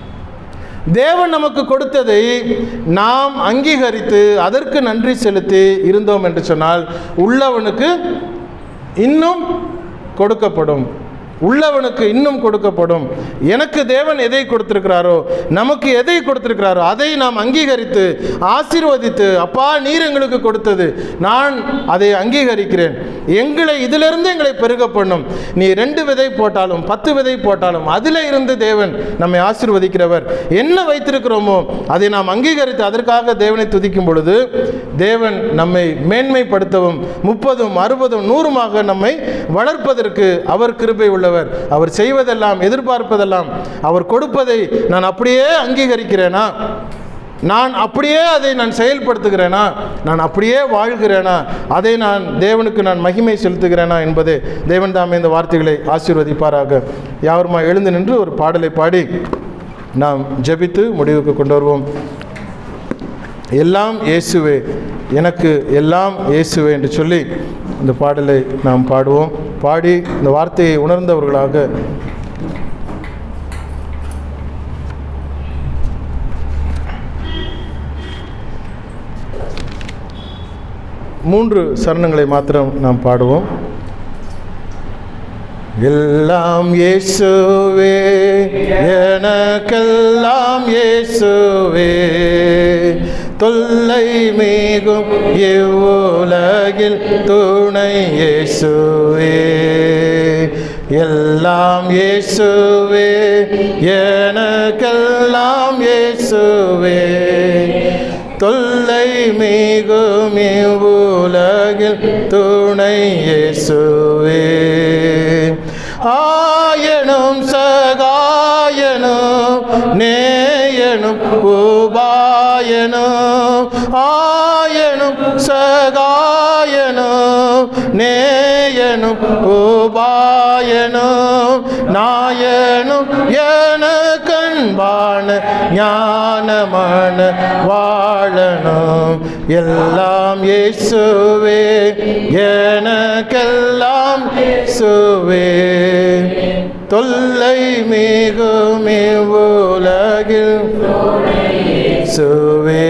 தேவன் நமக்கு கொடுத்ததை நாம் அங்கீகரித்து அதற்கு நன்றி செலுத்தி இருந்தோம் என்று சொன்னால் உள்ளவனுக்கு இன்னும் கொடுக்கப்படும் உள்ளவனுக்கு இன்னும் கொடுக்கப்படும் எனக்கு தேவன் எதை கொடுத்திருக்கிறாரோ நமக்கு எதை கொடுத்திருக்கிறாரோ அதை நாம் அங்கீகரித்து ஆசீர்வதித்து அப்பா நீர் எங்களுக்கு கொடுத்தது நான் அதை அங்கீகரிக்கிறேன் எங்களை இதிலிருந்து எங்களை பெருக பண்ணும் நீ ரெண்டு விதை போட்டாலும் பத்து விதை போட்டாலும் அதில் இருந்து தேவன் நம்மை ஆசீர்வதிக்கிறவர் என்ன வைத்திருக்கிறோமோ அதை நாம் அங்கீகரித்து அதற்காக தேவனை துதிக்கும் பொழுது தேவன் நம்மை மேன்மைப்படுத்தவும் முப்பதும் அறுபதும் நூறுமாக நம்மை வளர்ப்பதற்கு அவர் கிருபை உள்ளவர் அவர் செய்வதெல்லாம் எதிர்பார்ப்பதெல்லாம் அவர் கொடுப்பதை நான் அப்படியே அங்கீகரிக்கிறேனா நான் அப்படியே அதை நான் செயல்படுத்துகிறேனா நான் அப்படியே வாழ்கிறேனா அதை நான் தேவனுக்கு நான் மகிமை செலுத்துகிறேனா என்பது தேவன் தாமே இந்த வார்த்தைகளை ஆசீர்வதிப்பாராக யாவருமா எழுந்து நின்று ஒரு பாடலை பாடி நாம் ஜெபித்து முடிவுக்கு கொண்டு வருவோம் எல்லாம் இயேசுவே எனக்கு எல்லாம் இயேசுவே என்று சொல்லி இந்த பாடலை நாம் பாடுவோம் பாடி இந்த வார்த்தையை உணர்ந்தவர்களாக மூன்று சரணங்களை மாத்திரம் நாம் பாடுவோம் எல்லாம் இயேசுவே எனக்கெல்லாம் இயேசுவே தொல்லை மிகும் இவ்வுலகில் துணை இயேசுவே எல்லாம் இயேசுவே எனக்கெல்லாம் இயேசுவே தொல்லை மிகும் இவ்வுலகில் துணை இயேசுவே ஆயனும் சகாயனும் நேயனும் உபாயனும் ஆயனும் சகாயனும் நேயனும் உபாயனும் நாயனும் என கண்பான ஞானமான வாழணும் எல்லாம் இயேசுவே எனக்கெல்லாம் இயேசுவே தொல்லை மிகும் இவ்வுலகில் இயேசுவே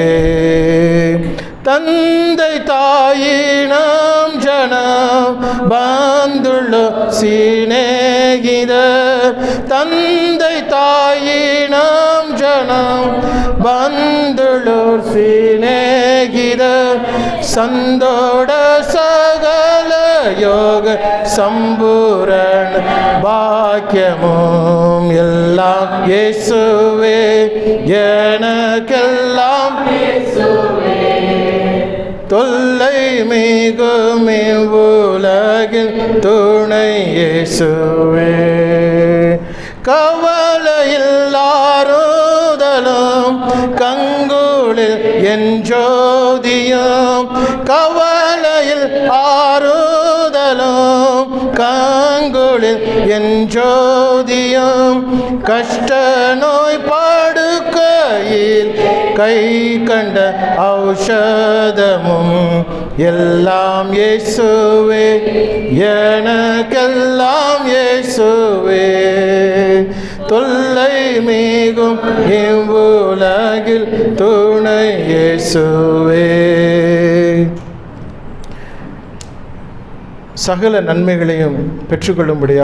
தந்தை தாயினம் ஜனம் பந்துள்ள சிநேகிதர் தந்தை தாயினம் ஜனம் பந்துள்ளோர் சிநேகிதர் சந்தோட சகல யோக சம்பூரண பாக்கியமும் எல்லாம் இயேசுவே எனக்கெல்லாம் தொல்லை மிகும் இவ்வுலகில் துணை இயேசுவே கவலையில்லாருதலும் கங்குளமாயிருக்க இருளில் என் ஜோதியும் கவலையில் ஆறுதலும் காங்குளில் என் ஜோதியும் கஷ்ட நோய் படுக்கையில் கை கண்ட ஔஷதமும் எல்லாம் இயேசுவே எனக்கெல்லாம் இயேசுவே தொல்லை மிகும் இவ்வுலகில் துணை இயேசுவே சகல நன்மைகளையும் பெற்றுக்கொள்ளும்படியாக